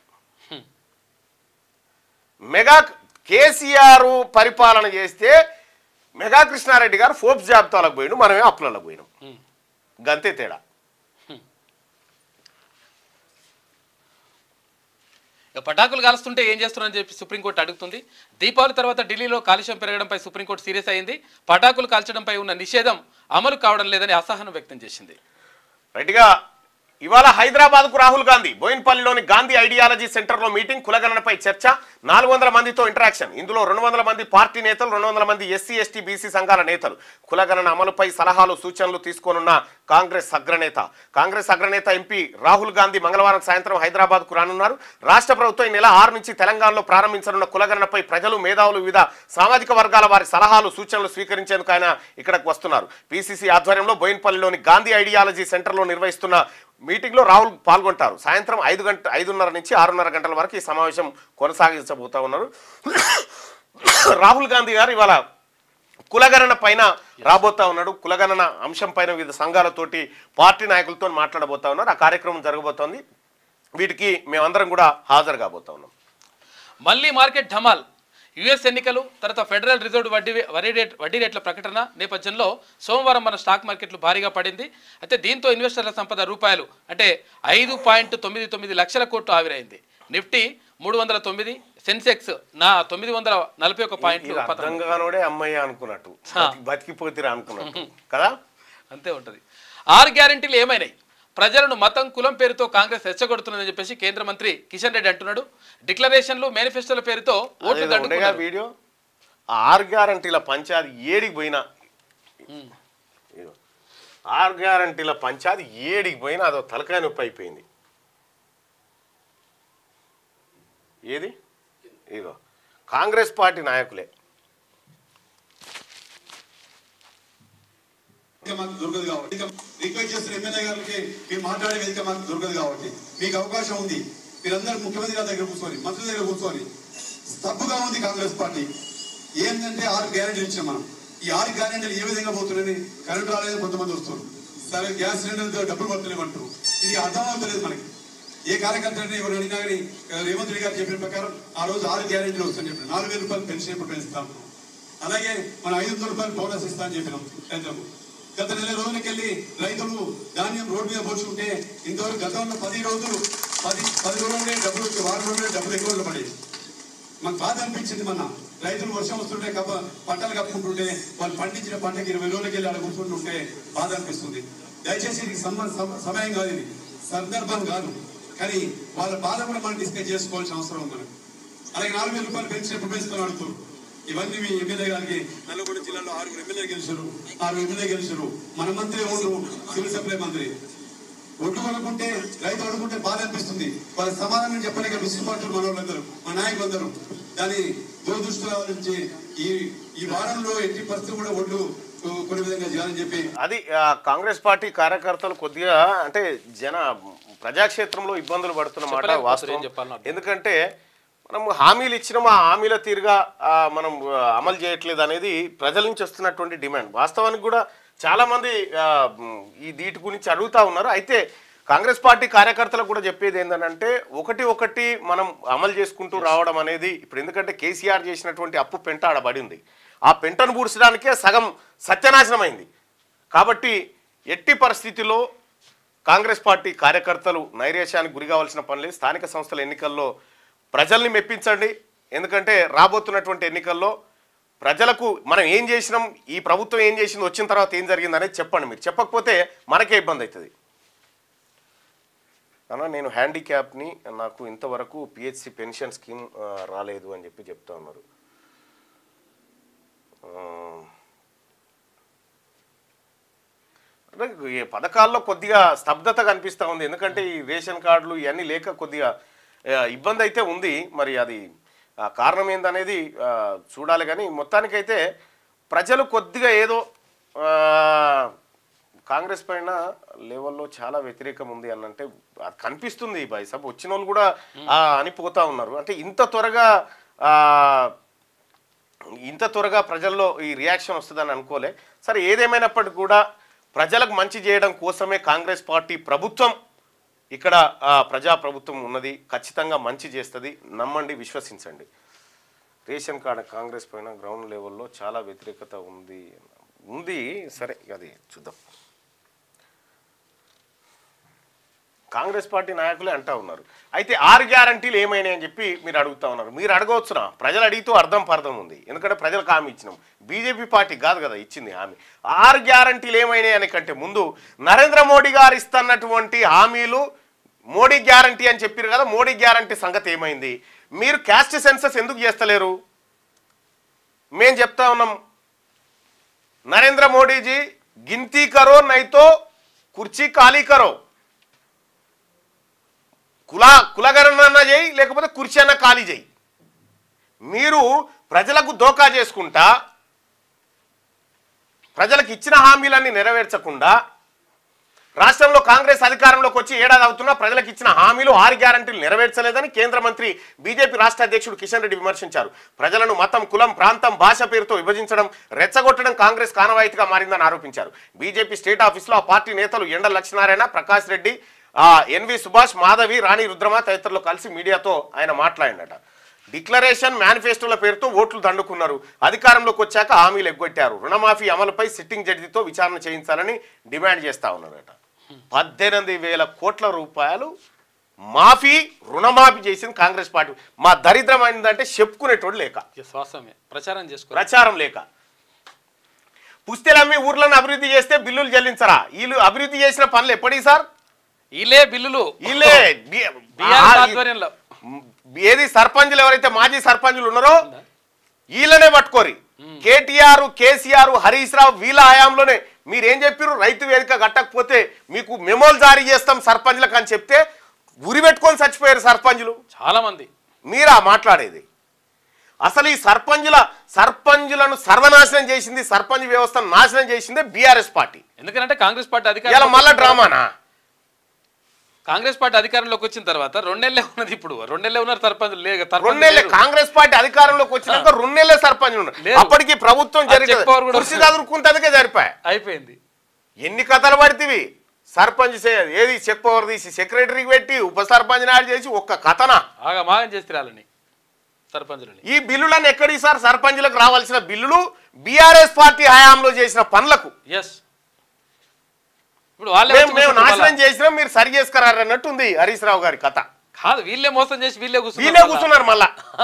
మెగా కేసీఆర్ పరిపాలన చేస్తే మెగా కృష్ణారెడ్డి గారు ఫోర్బ్స్ జాబితాలకు పోయిడు మనమే అప్పులకు పోయినాం ఉమ్. గంతే తేడా ఇక పటాకులు కాలుస్తుంటే ఏం చేస్తున్నారని చెప్పి సుప్రీంకోర్టు అడుగుతుంది దీపావళి తర్వాత ఢిల్లీలో కాలుష్యం పెరగడంపై సుప్రీంకోర్టు సీరియస్ అయింది పటాకులు కాల్చడంపై ఉన్న నిషేధం అమలు కావడం లేదని అసహనం వ్యక్తం చేసింది రైట్గా ఇవాళ హైదరాబాద్ కు రాహుల్ గాంధీ బోయిన్పల్లిలోని గాంధీ ఐడియాలజీ సెంటర్ లో మీటింగ్ కులగణనపై చర్చ నాలుగు వందల మందితో ఇంటరాక్షన్ ఇందులో రెండు వందల మంది పార్టీ నేతలు రెండు వందల మంది ఎస్సీ ఎస్టీ బీసీ సంఘాల నేతలు కులగణన అమలుపై సలహాలు సూచనలు తీసుకోనున్న కాంగ్రెస్ అగ్రనేత కాంగ్రెస్ అగ్రనేత ఎంపీ రాహుల్ గాంధీ మంగళవారం సాయంత్రం హైదరాబాద్ కు రానున్నారు రాష్ట్ర ప్రభుత్వం ఈ నెల ఆరు నుంచి తెలంగాణలో ప్రారంభించనున్న కులగణనపై ప్రజలు మేధావులు వివిధ సామాజిక వర్గాల వారి సలహాలు సూచనలు స్వీకరించేందుకు ఆయన ఇక్కడకు వస్తున్నారు పిసిసి ఆధ్వర్యంలో బోయిన్పల్లిలోని గాంధీ ఐడియాలజీ సెంటర్లో నిర్వహిస్తున్న మీటింగ్లో రాహుల్ పాల్గొంటారు సాయంత్రం ఐదు గంట ఐదున్నర నుంచి ఆరున్నర గంటల వరకు ఈ సమావేశం కొనసాగించబోతా ఉన్నారు రాహుల్ గాంధీ గారు ఇవాళ కులగణన పైన రాబోతా ఉన్నాడు కులగణన అంశం పైన వివిధ సంఘాలతోటి పార్టీ నాయకులతో మాట్లాడబోతా ఉన్నారు ఆ కార్యక్రమం జరగబోతోంది వీటికి మేమందరం కూడా హాజరు కాబోతా ఉన్నాం మళ్ళీ మార్కెట్ ఢమాల్ యుఎస్ ఎన్నికలు తర్వాత ఫెడరల్ రిజర్వ్ వడ్డీ వడ్డీ రేట్ వడ్డీ రేట్ల ప్రకటన నేపథ్యంలో సోమవారం మన స్టాక్ మార్కెట్లు భారీగా పడింది అయితే దీంతో ఇన్వెస్టర్ల సంపద రూపాయలు అంటే ఐదు పాయింట్ తొమ్మిది తొమ్మిది లక్షల కోట్లు ఆవిరైంది నిఫ్టీ మూడు వందల తొమ్మిది సెన్సెక్స్ నా తొమ్మిది వందల నలభై ఒక పాయింట్లు ఇది పతనం అర్థం కానోడే అమ్మయ్య అనుకున్నట్టు బతికి- బతికిపోతిరా అనుకున్నట్టు కదా అంతే ఉంటుంది ఆరు గ్యారంటీలు ఏమైనాయి ప్రజలను మతం కులం పేరుతో కాంగ్రెస్ రెచ్చగొడుతుందని చెప్పేసి కేంద్ర మంత్రి కిషన్ రెడ్డి అంటున్నాడు డిక్లరేషన్లు మేనిఫెస్టోల పేరుతో ఓట్లు అదేదో ఉండేగా దండుకున్నారు వీడియో ఆ ఆరు గ్యారంటీల పంచాది ఏడికి పోయినా ఇదిగో. ఆరు గ్యారంటీల పంచాది ఏడికి పోయినా అదో తలకాయ నొప్పి అయిపోయింది ఏది ఇదిగో కాంగ్రెస్ పార్టీ నాయకులే వేదిక మాకు దొరకదు కాబట్టి ఇక రిక్వెస్ట్ చేస్తున్న ఎమ్మెల్యే గారికి మీరు మాట్లాడే వేదిక మాకు దొరకదు కాబట్టి మీకు అవకాశం ఉంది మీరందరూ ముఖ్యమంత్రి గారి దగ్గర కూర్చొని మంత్రుల దగ్గర కూర్చొని తప్పుగా ఉంది కాంగ్రెస్ పార్టీ ఏంటంటే ఆరు గ్యారెంటీలు ఇచ్చాం మనం ఈ ఆరు గ్యారెంటీలు ఏ విధంగా పోతున్నాయని కరెంట్ రాలేదు కొంతమంది వస్తారు సరే గ్యాస్ సిలిండర్ డబ్బులు పడుతున్నామంటారు ఇది అర్థం అవుతలేదు మనకి ఏ కార్యకర్తని ఎవరు అడిగినా కానీ రేవంత్ రెడ్డి గారు చెప్పిన ప్రకారం ఆ రోజు ఆరు గ్యారెంటీలు వస్తాయని చెప్పిన నాలుగు వేల రూపాయలు పెన్షన్ ఇప్పుడు పెంచుతాం అలాగే మనం ఐదు వందల రూపాయలు బోనస్ ఇస్తా అని చెప్పినాం కేంద్రము గత నెల రోజులకెళ్ళి రైతులు ధాన్యం రోడ్డు మీద పోసుకుంటే ఇంతవరకు గతంలో పది రోజులు పది పది రోజులే డబ్బులు వచ్చి వారం రోజులే డబ్బులు ఎక్కువ రోజులు పడేది మాకు బాధ అనిపించింది మొన్న రైతులు వర్షం వస్తుంటే కప్ప పంటలు కప్పుకుంటుంటే వాళ్ళు పండించిన పంటకి ఇరవై రోజులకి వెళ్ళి అలా కూర్చుంటుంటే బాధ అనిపిస్తుంది దయచేసి ఇది సమ- సమ- సమయం కాదు ఇది సందర్భం కాదు కానీ వాళ్ళ బాధ కూడా మనం డిస్కస్ చేసుకోవాల్సిన అవసరం ఉంది మనకు అలాగే నాలుగు వేల రూపాయలు పెన్షన్ ఎప్పుడు పెంచుతాను అడుగుతారు ఇవన్నీ మీ ఎమ్మెల్యే గారికి నల్లగొండ జిల్లాలో ఆరుగురు ఎమ్మెల్యే గెలిచారు ఆరు ఎమ్మెల్యే గెలిచారు మన మంత్రి ఎవరు సివిల్ సప్లై మంత్రి ఒడ్డు కొనుక్కుంటే రైతు అడుగుంటే బాధ అనిపిస్తుంది వాళ్ళ సమాధానం చెప్పలేక విసుగుపడుతున్నారు మన వాళ్ళందరూ మన నాయకులందరూ దాన్ని దురదృష్టిలో నుంచి ఈ ఈ వారంలో ఎట్టి పరిస్థితి కూడా ఒడ్లు కొన్ని విధంగా చేయాలని చెప్పి అది ఆ, కాంగ్రెస్ పార్టీ కార్యకర్తలు కొద్దిగా అంటే జన ప్రజాక్షేత్రంలో ఇబ్బందులు పడుతున్న మాట చెప్పలేకపోతున్నారు, వాస్తవం ఏం చెప్పాలనో అర్థం ఎందుకంటే మనం హామీలు ఇచ్చినాం ఆ హామీల తీరుగా ఆ, మనం ఆ, అమలు చేయట్లేదు అనేది ప్రజల నుంచి వస్తున్నటువంటి డిమాండ్ వాస్తవానికి కూడా చాలా మంది ఆ, మ్, ఈ వీటి గురించి అడుగుతా ఉన్నారు అయితే కాంగ్రెస్ పార్టీ కార్యకర్తలకు కూడా చెప్పేది ఏంటంటే ఒకటి ఒకటి మనం అమలు చేసుకుంటూ రావడం అనేది ఇప్పుడు ఎందుకంటే కేసీఆర్ చేసినటువంటి అప్పు పెంట ఆడబడి ఉంది ఆ పెంటను పూడ్చడానికే సగం సత్యనాశనమైంది కాబట్టి ఎట్టి పరిస్థితిలో కాంగ్రెస్ పార్టీ కార్యకర్తలు నైరేష్యానికి గురి కావాల్సిన పని లేదు స్థానిక సంస్థల ఎన్నికల్లో ప్రజల్ని మెప్పించండి ఎందుకంటే రాబోతున్నటువంటి ఎన్నికల్లో ప్రజలకు మనం ఏం చేసినాం ఈ ప్రభుత్వం ఏం చేసింది వచ్చిన తర్వాత ఏం జరిగింది అనేది చెప్పండి మీరు చెప్పకపోతే మనకే ఇబ్బంది అవుతుంది అన్న నేను హ్యాండిక్యాప్ని నాకు ఇంతవరకు పిహెచ్సి పెన్షన్ స్కీమ్ ఆ, రాలేదు అని చెప్పి చెప్తా ఉన్నారు ఆ, అంటే ఈ పథకాల్లో కొద్దిగా స్తబ్దత కనిపిస్తూ ఉంది ఎందుకంటే ఈ రేషన్ కార్డులు ఇవన్నీ లేక కొద్దిగా ఆ, ఇబ్బంది అయితే ఉంది మరి అది ఆ, కారణం ఏందనేది ఆ, చూడాలి కానీ మొత్తానికైతే ప్రజలు కొద్దిగా ఏదో ఆ, కాంగ్రెస్ పైన లెవెల్లో చాలా వ్యతిరేకం ఉంది అని అంటే అది కనిపిస్తుంది బాయ్ సాబ్ వచ్చిన వాళ్ళు కూడా ఆ, అనిపోతా ఉన్నారు అంటే ఇంత త్వరగా ఆ, ఇంత త్వరగా ప్రజల్లో ఈ రియాక్షన్ వస్తుందని అనుకోలే సరే ఏదేమైనప్పటికీ కూడా ప్రజలకు మంచి చేయడం కోసమే కాంగ్రెస్ పార్టీ ప్రభుత్వం ఇక్కడ ఆ, ప్రజా ప్రభుత్వం ఉన్నది ఖచ్చితంగా మంచి చేస్తుంది నమ్మండి విశ్వసించండి రేషన్ కార్డు కాంగ్రెస్ పైన గ్రౌండ్ లెవెల్లో చాలా వ్యతిరేకత ఉంది ఉంది సరే అది చూద్దాం కాంగ్రెస్ పార్టీ నాయకులే అంటా ఉన్నారు అయితే ఆరు గ్యారంటీలు ఏమైనాయి అని చెప్పి మీరు అడుగుతా ఉన్నారు మీరు అడగవచ్చునా ప్రజలు అడిగితూ అర్థం పర్థం ఉంది ఎందుకంటే ప్రజలకు హామీ ఇచ్చినాం బీజేపీ పార్టీ కాదు కదా ఇచ్చింది హామీ ఆరు గ్యారంటీలు ఏమైనాయి అని కంటే ముందు నరేంద్ర మోడీ గారు ఇస్తున్నటువంటి హామీలు మోడీ గ్యారంటీ అని చెప్పారు కదా మోడీ గ్యారంటీ సంగతి ఏమైంది మీరు క్యాస్ట్ సెన్సస్ ఎందుకు చేస్తలేరు మేము చెప్తా ఉన్నాం నరేంద్ర మోడీజీ గిన్తీ కరో నైతో కుర్చీ ఖాళీ కరో కుల కులగణన చేయి లేకపోతే కుర్చీ అన్న ఖాళీ చేయి మీరు ప్రజలకు దోకా చేసుకుంటా ప్రజలకు ఇచ్చిన హామీలన్నీ నెరవేర్చకుండా రాష్ట్రంలో కాంగ్రెస్ అధికారంలోకి వచ్చి ఏడాది అవుతున్నా ప్రజలకు ఇచ్చిన హామీలు ఆరు గ్యారంటీలు నెరవేర్చలేదని కేంద్ర మంత్రి బీజేపీ రాష్ట్ర అధ్యక్షుడు కిషన్ రెడ్డి విమర్శించారు ప్రజలను మతం కులం ప్రాంతం భాష పేరుతో విభజించడం రెచ్చగొట్టడం కాంగ్రెస్ కానవాయితీగా మారిందని ఆరోపించారు బీజేపీ స్టేట్ ఆఫీసులో ఆ పార్టీ నేతలు ఎండ లక్ష్మీనారాయణ ప్రకాష్ రెడ్డి ఆ, ఎన్వి సుభాష్ మాధవి రాణి రుద్రమ తదితరులు కలిసి మీడియాతో ఆయన మాట్లాడినట డిక్లరేషన్ మేనిఫెస్టోల పేరుతో ఓట్లు దండుకున్నారు అధికారంలోకి వచ్చాక హామీలు ఎగ్గొట్టారు రుణమాఫీ అమలుపై సిట్టింగ్ జడ్జితో విచారణ చేయించాలని డిమాండ్ చేస్తా ఉన్నారట పద్దెనిమిది వేల కోట్ల రూపాయలు మాఫీ రుణమాఫీ చేసింది కాంగ్రెస్ పార్టీ మా దరిద్రం ఏంటంటే చెప్పుకునేటోడు లేక ఇక శ్వాసమే ప్రచారం చేసుకో ప్రచారం లేక పుస్తెలమ్మి ఊర్లను అభివృద్ధి చేస్తే బిల్లులు చెల్లించరా వీళ్ళు అభివృద్ధి చేసిన పనులు ఎప్పటికి సార్ ఇలే బిల్లులు వీళ్ళే బి- బీఆర్ఎస్ ఆ- ఆధ్వర్యంలో ఏది సర్పంచులు ఎవరైతే మాజీ సర్పంచులు ఉన్నారో వీళ్ళనే పట్టుకోరి కేటీఆర్ కేసీఆర్ హరీష్ రావు వీళ్ళ హయాంలోనే మీరేం చెప్పారు రైతు వేదిక కట్టకపోతే మీకు మెమోలు జారీ చేస్తాం సర్పంచ్లకు అని చెప్తే ఉరి పెట్టుకొని చచ్చిపోయారు సర్పంచులు చాలా మంది మీరా మాట్లాడేది అసలు ఈ సర్పంచుల సర్పంచులను సర్వనాశనం చేసింది సర్పంచ్ వ్యవస్థను నాశనం చేసిందే బీఆర్ఎస్ పార్టీ ఎందుకంటే కాంగ్రెస్ పార్టీ ఇలా అధికారం మళ్ళా డ్రామానా కాంగ్రెస్ పార్టీ అధికారంలోకి వచ్చిన తర్వాత రెండేళ్లే ఉన్నది ఇప్పుడు రెండేళ్లే ఉన్నారు సర్పంచ్ లేక రెండేళ్లే కాంగ్రెస్ పార్టీ అధికారంలోకి వచ్చినాక రెండేళ్లే సర్పంచ్ ఉన్నారు లేదు. అప్పటికి ప్రభుత్వం ఆ జరిగింది చెక్ పవర్ కూడా కుర్చీ చదువుకుంటే సరిపోయా అయిపోయింది ఎన్ని కథలు పడితివి సర్పంచ్ చే- ఏది చెక్ పవర్ తీసి సెక్రటరీకి పెట్టి ఉప సర్పంచ్ నాడు చేసి ఒక్క కథన ఆగా మాగం చేస్తే వాళ్ళని సర్పంచులని ఈ బిల్లులను ఎక్కడి సార్ సర్పంచులకు రావాల్సిన బిల్లులు బీఆర్ఎస్ పార్టీ హయాంలో చేసిన పనులకు ఎస్ ఇప్పుడు వాళ్ళే మేము వచ్చి మేము కూర్చుంటారు నాశనం మళ్ళా. చేసినాం మీరు సరి చేసుకున్నారు అన్నట్టు ఉంది హరీష్ రావు గారి కథ కాదు వీళ్ళే మోసం చేసి వీళ్ళే కూర్చున్నారు వీళ్ళే మళ్ళా. కూర్చున్నారు మళ్ళా ఆ,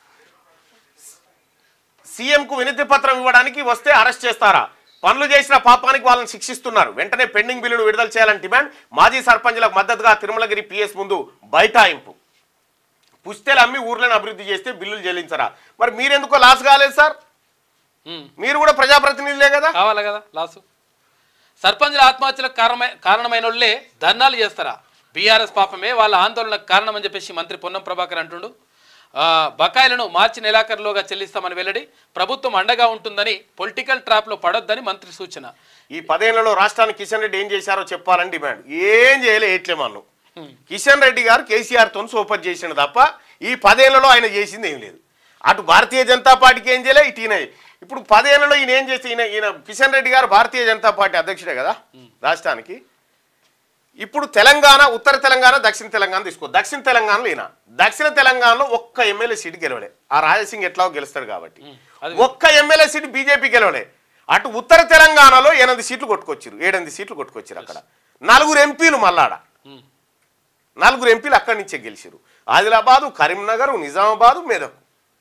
సీఎం కు వినతి పత్రం ఇవ్వడానికి వస్తే అరెస్ట్ చేస్తారా పనులు చేసిన పాపానికి వాళ్ళని శిక్షిస్తున్నారు వెంటనే పెండింగ్ బిల్లును విడుదల చేయాలని డిమాండ్ మాజీ సర్పంచులకు మద్దతుగా తిరుమలగిరి పిఎస్ ముందు బైఠాయింపు పుస్తెలు అమ్మి ఊర్లను అభివృద్ధి చేస్తే బిల్లులు చెల్లించరా మరి మీరెందుకో లాస్ కాలేదు సార్ ఉమ్. మీరు కూడా ప్రజాప్రతినిధులే కదా కావాలా కదా లాసు సర్పంచుల ఆత్మహత్యలకు కారణమై కారణమైన వాళ్ళే ధర్నాలు చేస్తారా బీఆర్ఎస్ పాపమే వాళ్ళ ఆందోళనకు కారణమని చెప్పేసి మంత్రి పొన్నం ప్రభాకర్ అంటుండు ఆ, బకాయిలను మార్చి నెలాఖరులోగా చెల్లిస్తామని వెల్లడి ప్రభుత్వం అండగా ఉంటుందని పొలిటికల్ ట్రాప్లో పడొద్దని మంత్రి సూచన ఈ పదేళ్లలో రాష్ట్రానికి కిషన్ రెడ్డి ఏం చేశారో చెప్పాలని డిమాండ్ ఏం చేయలే ఏట్లేమన్ను కిషన్ రెడ్డి గారు కేసీఆర్ తో సోపర్ చేసిండు తప్ప ఈ పదేళ్లలో ఆయన చేసింది ఏం లేదు అటు భారతీయ జనతా పార్టీకి ఏం చేయలే ఇటు ఈయన ఇప్పుడు పదేళ్లలో ఈయన ఏం చేస్తే ఈయన ఈయన కిషన్ రెడ్డి గారు భారతీయ జనతా పార్టీ అధ్యక్షుడే కదా రాష్ట్రానికి ఇప్పుడు తెలంగాణ ఉత్తర తెలంగాణ దక్షిణ తెలంగాణ తీసుకో దక్షిణ తెలంగాణలో ఈయన దక్షిణ తెలంగాణలో ఒక్క ఎమ్మెల్యే సీటు గెలవలే ఆ రాజసింగ్ ఎట్లాగో గెలుస్తాడు కాబట్టి అది ఒక్క ఎమ్మెల్యే సీటు బీజేపీ గెలవలే అటు ఉత్తర తెలంగాణలో ఎనిమిది సీట్లు కొట్టుకొచ్చారు ఏడెనిమిది సీట్లు కొట్టుకొచ్చారు అక్కడ నలుగురు ఎంపీలు మల్లాడ ఉమ్. నలుగురు ఎంపీలు అక్కడి నుంచే గెలిచారు ఆదిలాబాదు కరీంనగర్ నిజామాబాదు మెదక్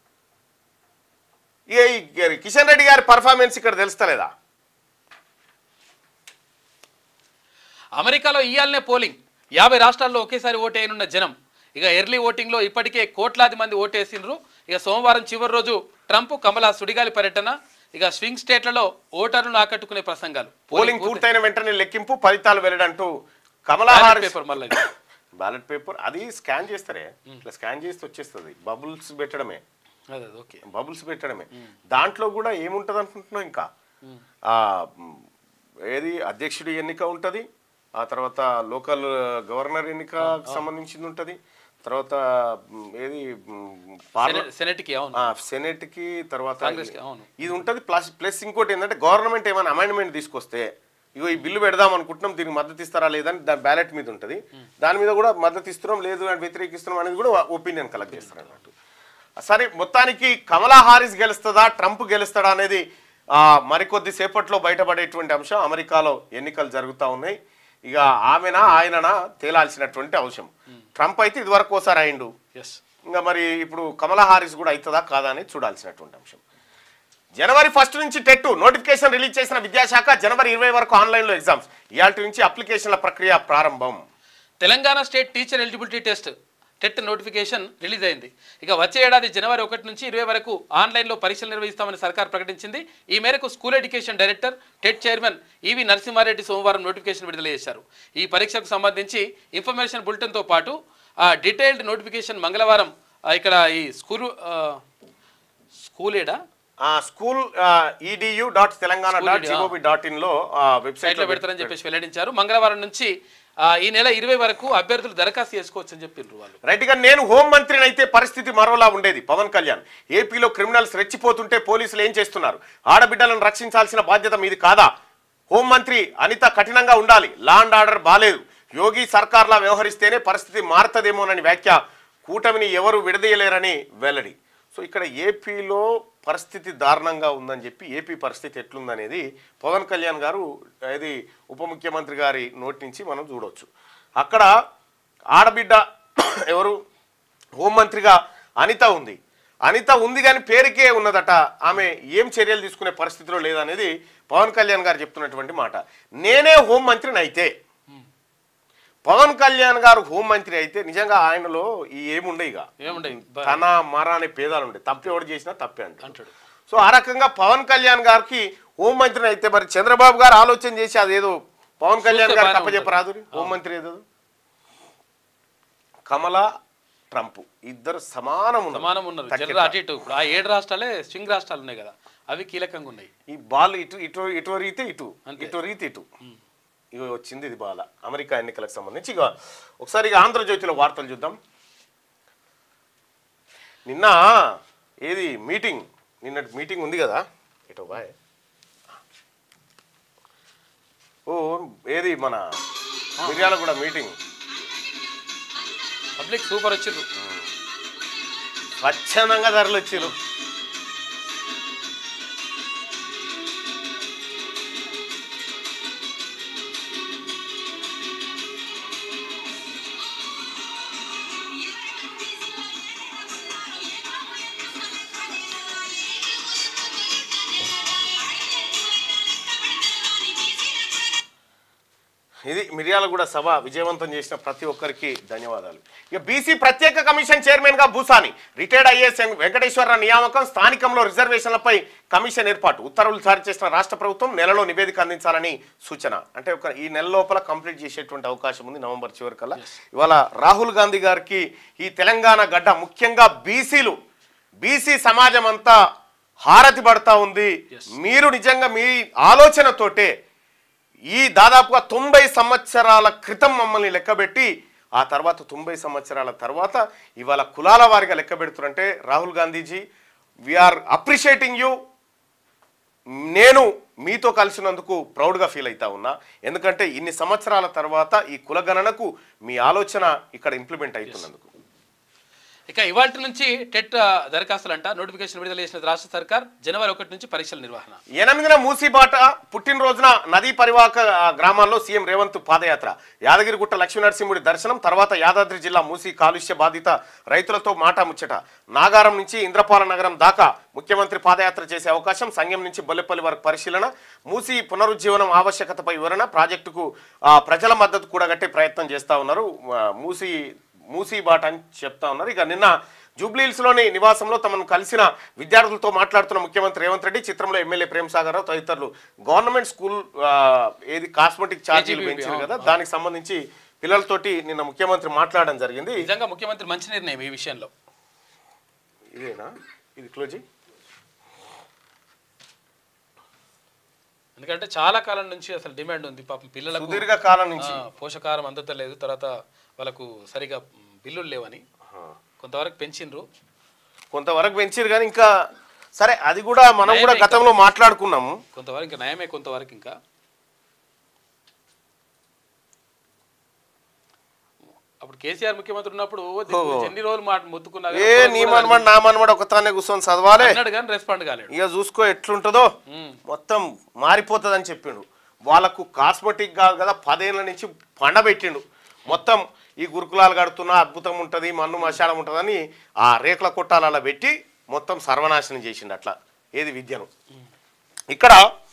ఇక ఈ కిషన్ రెడ్డి గారి పర్ఫార్మెన్స్ ఇక్కడ తెలుస్తలేదా అమెరికాలో ఇయాలనే పోలింగ్ యాభై రాష్ట్రాల్లో ఒకేసారి ఓటేయనున్న జనం ఇక ఎర్లీ ఓటింగ్లో ఇప్పటికే కోట్లాది మంది ఓటేసిండ్రు ఇక సోమవారం చివరి రోజు ట్రంప్ కమలా సుడిగాలి పర్యటన ఇక స్వింగ్ స్టేట్లలో ఓటర్లను ఆకట్టుకునే ప్రసంగాలు పోలింగ్ పూర్తయిన వెంటనే లెక్కింపు ఫలితాలు వెల్లడంటూ కమలా Ballot హారిస్ paper మళ్ళా ఇది. బ్యాలెట్ పేపర్ అది స్కాన్ చేస్తారే ఇట్లా స్కాన్ చేస్తే వచ్చేస్తుంది బబుల్స్ పెట్టడమే అదే అదే, ఓకే బబుల్స్ పెట్టడమే దాంట్లో కూడా ఏముంటది అనుకుంటున్నావు ఇంకా ఆ, మ్, ఏది అధ్యక్షుడి ఎన్నిక ఉంటది ఆ తర్వాత లోకల్ గవర్నర్ ఎన్నికకు సంబంధించింది ఉంటది తర్వాత మ్, ఏది మ్, పార్ల- సెనె- సెనెట్కి అవును ఆ, సెనెట్ కి తర్వాత కాంగ్రెస్కి, అవును. ఇది ఉంటది ప్లస్ ప్లస్ ఇంకోటి ఏంటంటే గవర్నమెంట్ ఏమైనా అమెండ్మెంట్ తీసుకొస్తే ఇగో ఈ బిల్లు పెడదాం అనుకుంటున్నాం దీనికి మద్దతు ఇస్తారా లేదని దాని బ్యాలెట్ మీద ఉంటుంది దాని మీద కూడా మద్దతు ఇస్తున్నాం లేదు అని వ్యతిరేకిస్తున్నాం అనేది కూడా ఒపీనియన్ కలెక్ట్ చేస్తారు అన్నట్టు సరే మొత్తానికి కమలా హారిస్ గెలుస్తుందా ట్రంప్ గెలుస్తాడా అనేది ఆ, మరికొద్ది సేపట్లో బయటపడేటువంటి అంశం అమెరికాలో ఎన్నికలు జరుగుతూ ఉన్నాయి ఇక ఆమెనా ఆయననా తేలాల్సినటువంటి అంశం ట్రంప్ అయితే ఇదివరకు ఒకసారి అయిండు ఎస్ ఇంకా మరి ఇప్పుడు కమలా హారిస్ కూడా అవుతుందా కాదా అని చూడాల్సినటువంటి అంశం జనవరి ఫస్ట్ నుంచి టెట్ నోటిఫికేషన్ రిలీజ్ చేసిన విద్యాశాఖ జనవరి ఇరవై వరకు ఆన్లైన్లో ఎగ్జామ్స్ ఇవాళ నుంచి అప్లికేషన్ల ప్రక్రియ ప్రారంభం Telangana state teacher eligibility test TET notification release అయింది ఇక వచ్చే ఏడాది జనవరి ఒకటి నుంచి ఇరవై వరకు ఆన్లైన్లో పరీక్షలు నిర్వహిస్తామని సర్కార్ ప్రకటించింది ఈ మేరకు school education director TET chairman ఈవి నరసింహారెడ్డి సోమవారం నోటిఫికేషన్ విడుదల చేశారు ఈ పరీక్షకు సంబంధించి ఇన్ఫర్మేషన్ బులెటిన్తో పాటు ఆ డీటెయిల్డ్ నోటిఫికేషన్ మంగళవారం ఆ, ఇక్కడ ఈ స్కూల్ ఆ, స్కూల్ ఏడా ఆ, school edu dot Telangana dot School edu, gov dot in లో వెబ్సైట్ సైట్లో పెడతారని చెప్పేసి వెల్లడించారు మంగళవారం నుంచి ఆ, ఈ నెల ఇరవై వరకు అభ్యర్థులు దరఖాస్తు చేసుకోవచ్చు అని చెప్పిండ్రు వాళ్ళు రైట్ గా నేను హోం మంత్రిని అయితే పరిస్థితి మరోలా ఉండేది పవన్ కళ్యాణ్ ఏపీలో క్రిమినల్స్ రెచ్చిపోతుంటే పోలీసులు ఏం చేస్తున్నారు ఆడబిడ్డలను రక్షించాల్సిన బాధ్యత మీది కాదా హోం మంత్రి అనిత కఠినంగా ఉండాలి లా అండ్ ఆర్డర్ బాలేదు యోగి సర్కార్లా వ్యవహరిస్తేనే పరిస్థితి మారుతుందేమోనని వ్యాఖ్య కూటమిని ఎవరు విడదీయలేరని వెల్లడి సో ఇక్కడ ఏపీలో పరిస్థితి దారుణంగా ఉందని చెప్పి ఏపీ పరిస్థితి ఎట్లుందనేది పవన్ కళ్యాణ్ గారు ఇది ఉప ముఖ్యమంత్రి గారి నోటి నుంచి మనం చూడొచ్చు అక్కడ ఆడబిడ్డ ఎవరు హోంమంత్రిగా అనిత ఉంది అనిత ఉంది కానీ పేరుకే ఉన్నదట ఆమె ఏం చర్యలు తీసుకునే పరిస్థితిలో లేదనేది పవన్ కళ్యాణ్ గారు చెప్తున్నటువంటి మాట నేనే హోంమంత్రిని అయితే పవన్ కళ్యాణ్ గారు హోంమంత్రి అయితే నిజంగా ఆయనలో ఈ ఏముండే ఇక ఏముండయి తన మర అనే పేదాలు ఉండే తప్పు ఎవడు చేసినా తప్పే అంటే అంటాడు సో ఆ రకంగా పవన్ కళ్యాణ్ గారికి హోంమంత్రిని అయితే మరి చంద్రబాబు గారు ఆలోచన చేసి అదేదో పవన్ కళ్యాణ్ చూస్తే గారు బాగానే కప్పచెప్పరాదు హోంమంత్రి ఏదో కమల ట్రంప్ ఇద్దరు సమానం ఉన్నారు. సమానం ఉన్నారు తక్కెట్ల. జనరల్ అటు ఇటు ఇప్పుడు ఆ ఏడు రాష్ట్రాలే స్వింగ్ రాష్ట్రాలు ఉన్నాయి కదా అవి కీలకంగా ఉన్నాయి ఈ బాల్ ఇటు ఇటు ఇటు రీతి ఇటు అంతే. ఇటు రీతి ఇటు ఇక వచ్చింది ఇది బాల అమెరికా ఎన్నికలకు సంబంధించి ఇక ఒకసారి ఇక ఆంధ్రజ్యోతిలో వార్తలు చూద్దాం నిన్న ఏది మీటింగ్ నిన్నటి మీటింగ్ ఉంది కదా ఇటో బాయ్ ఓ ఏది మన మిర్యాల కూడా మీటింగ్ పబ్లిక్ సూపర్ వచ్చిండ్రు స్వచ్ఛందంగా ధరలు వచ్చిరు ఇది మిర్యాలగూడ సభ విజయవంతం చేసిన ప్రతి ఒక్కరికి ధన్యవాదాలు ఇక బీసీ ప్రత్యేక కమిషన్ చైర్మన్ గా భూసాని రిటైర్డ్ ఐఏఎస్ వెంకటేశ్వర నియామకం స్థానికంలో రిజర్వేషన్లపై కమిషన్ ఏర్పాటు ఉత్తర్వులు జారీ చేసిన రాష్ట్ర ప్రభుత్వం నెలలో నివేదిక అందించాలని సూచన అంటే ఒక ఈ నెల లోపల కంప్లీట్ చేసేటువంటి అవకాశం ఉంది నవంబర్ చివరి కల్లా ఇవాళ రాహుల్ గాంధీ గారికి ఈ తెలంగాణ గడ్డ ముఖ్యంగా బీసీలు బీసీ సమాజం అంతా హారతి పడతా ఉంది మీరు నిజంగా మీ ఆలోచనతోటే ఈ దాదాపుగా తొంభై సంవత్సరాల క్రితం మమ్మల్ని లెక్కబెట్టి ఆ తర్వాత తొంభై సంవత్సరాల తర్వాత ఇవాళ కులాల వారిగా లెక్క పెడుతున్నారంటే Rahul Gandhiji we are appreciating you నేను మీతో కలిసినందుకు ప్రౌడ్గా ఫీల్ అవుతా ఉన్నా ఎందుకంటే ఇన్ని సంవత్సరాల తర్వాత ఈ కులగణనకు మీ ఆలోచన ఇక్కడ ఇంప్లిమెంట్ అవుతున్నందుకు ఇక ఇవాటి నుంచి టెట్ ఆ, దరఖాస్తులంట నోటిఫికేషన్ విడుదల చేసిన రాష్ట్ర సర్కార్ జనవరి ఒకటి నుంచి పరీక్షల నిర్వహణ ఎనిమిదిన మూసీబాట పుట్టినరోజున నదీ పరివాహక ఆ, గ్రామాల్లో సీఎం రేవంత్ పాదయాత్ర యాదగిరిగుట్ట లక్ష్మీనరసింహుడి దర్శనం తర్వాత యాదాద్రి జిల్లా మూసీ కాలుష్య బాధిత రైతులతో మాట ముచ్చట నాగారం నుంచి ఇంద్రపాల నగరం దాకా ముఖ్యమంత్రి పాదయాత్ర చేసే అవకాశం సంఘం నుంచి బొల్లెపల్లి వరకు పరిశీలన మూసీ పునరుజ్జీవనం ఆవశ్యకతపై వివరణ ప్రాజెక్టుకు ఆ, ప్రజల మద్దతు కూడగట్టే ప్రయత్నం చేస్తా ఉన్నారు ఆ, మూసీ మూసీ బాట అని చెప్తా ఉన్నారు ఇక నిన్న జూబ్లీహిల్స్లోని నివాసంలో తమను కలిసిన విద్యార్థులతో మాట్లాడుతున్న ముఖ్యమంత్రి రేవంత్ రెడ్డి చిత్రంలో ఎమ్మెల్యే ప్రేమ్ సాగర్ రావు తదితరులు గవర్నమెంట్ స్కూల్ ఆ, ఏది కాస్మెటిక్ ఛార్జీలు KGB, పెంచారు అవును, కదా దానికి సంబంధించి పిల్లలతోటి నిన్న ముఖ్యమంత్రి మాట్లాడడం జరిగింది నిజంగా ముఖ్యమంత్రి మంచి నిర్ణయం ఈ విషయంలో ఇదేనా ఇది క్లోజీ ఎందుకంటే చాలా కాలం నుంచి అసలు డిమాండ్ ఉంది పాపం పిల్లలకు సుదీర్ఘ కాలం నుంచి ఆ, పోషకాహారం అందతలేదు తర్వాత వాళ్ళకు సరిగా మ్, బిల్లులు లేవని కొంతవరకు పెంచిండ్రు కొంతవరకు పెంచారు కానీ ఇంకా సరే అది కూడా మనం కూడా గతంలో మాట్లాడుకున్నాము కొంతవరకు ఇంకా నయమే కొంతవరకు ఇంకా అప్పుడు కేసీఆర్ ముఖ్యమంత్రి ఉన్నప్పుడు దీని గురించి ఎన్ని రోజులు మాట ముత్తుకున్నా ఏ నీ మనమడు నా మనమడు ఒకతానే కూర్చొని చదవాలి అన్నాడు కానీ రెస్పాండ్ కాలేడు ఇక చూసుకో ఎట్లుంటుందో ఉమ్. మొత్తం మారిపోతుందని చెప్పిండు వాళ్ళకు కాస్మెటిక్ కాదు కదా పదేళ్ళ నుంచి పండబెట్టిండు మొత్తం ఈ గురుకులాలు కడుతున్నా అద్భుతం ఉంటుంది మన్ను మశాలం ఉంటుందని ఆ రేకుల కొట్టాలు అలా పెట్టి మొత్తం సర్వనాశనం చేసిండు అట్లా ఏది విద్యను ఇక్కడ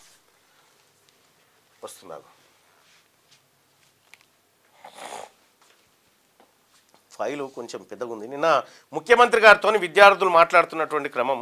వస్తున్నారు ఫైలు కొంచెం పెద్దగా ఉంది నిన్న ముఖ్యమంత్రి గారితో విద్యార్థులు మాట్లాడుతున్నటువంటి క్రమం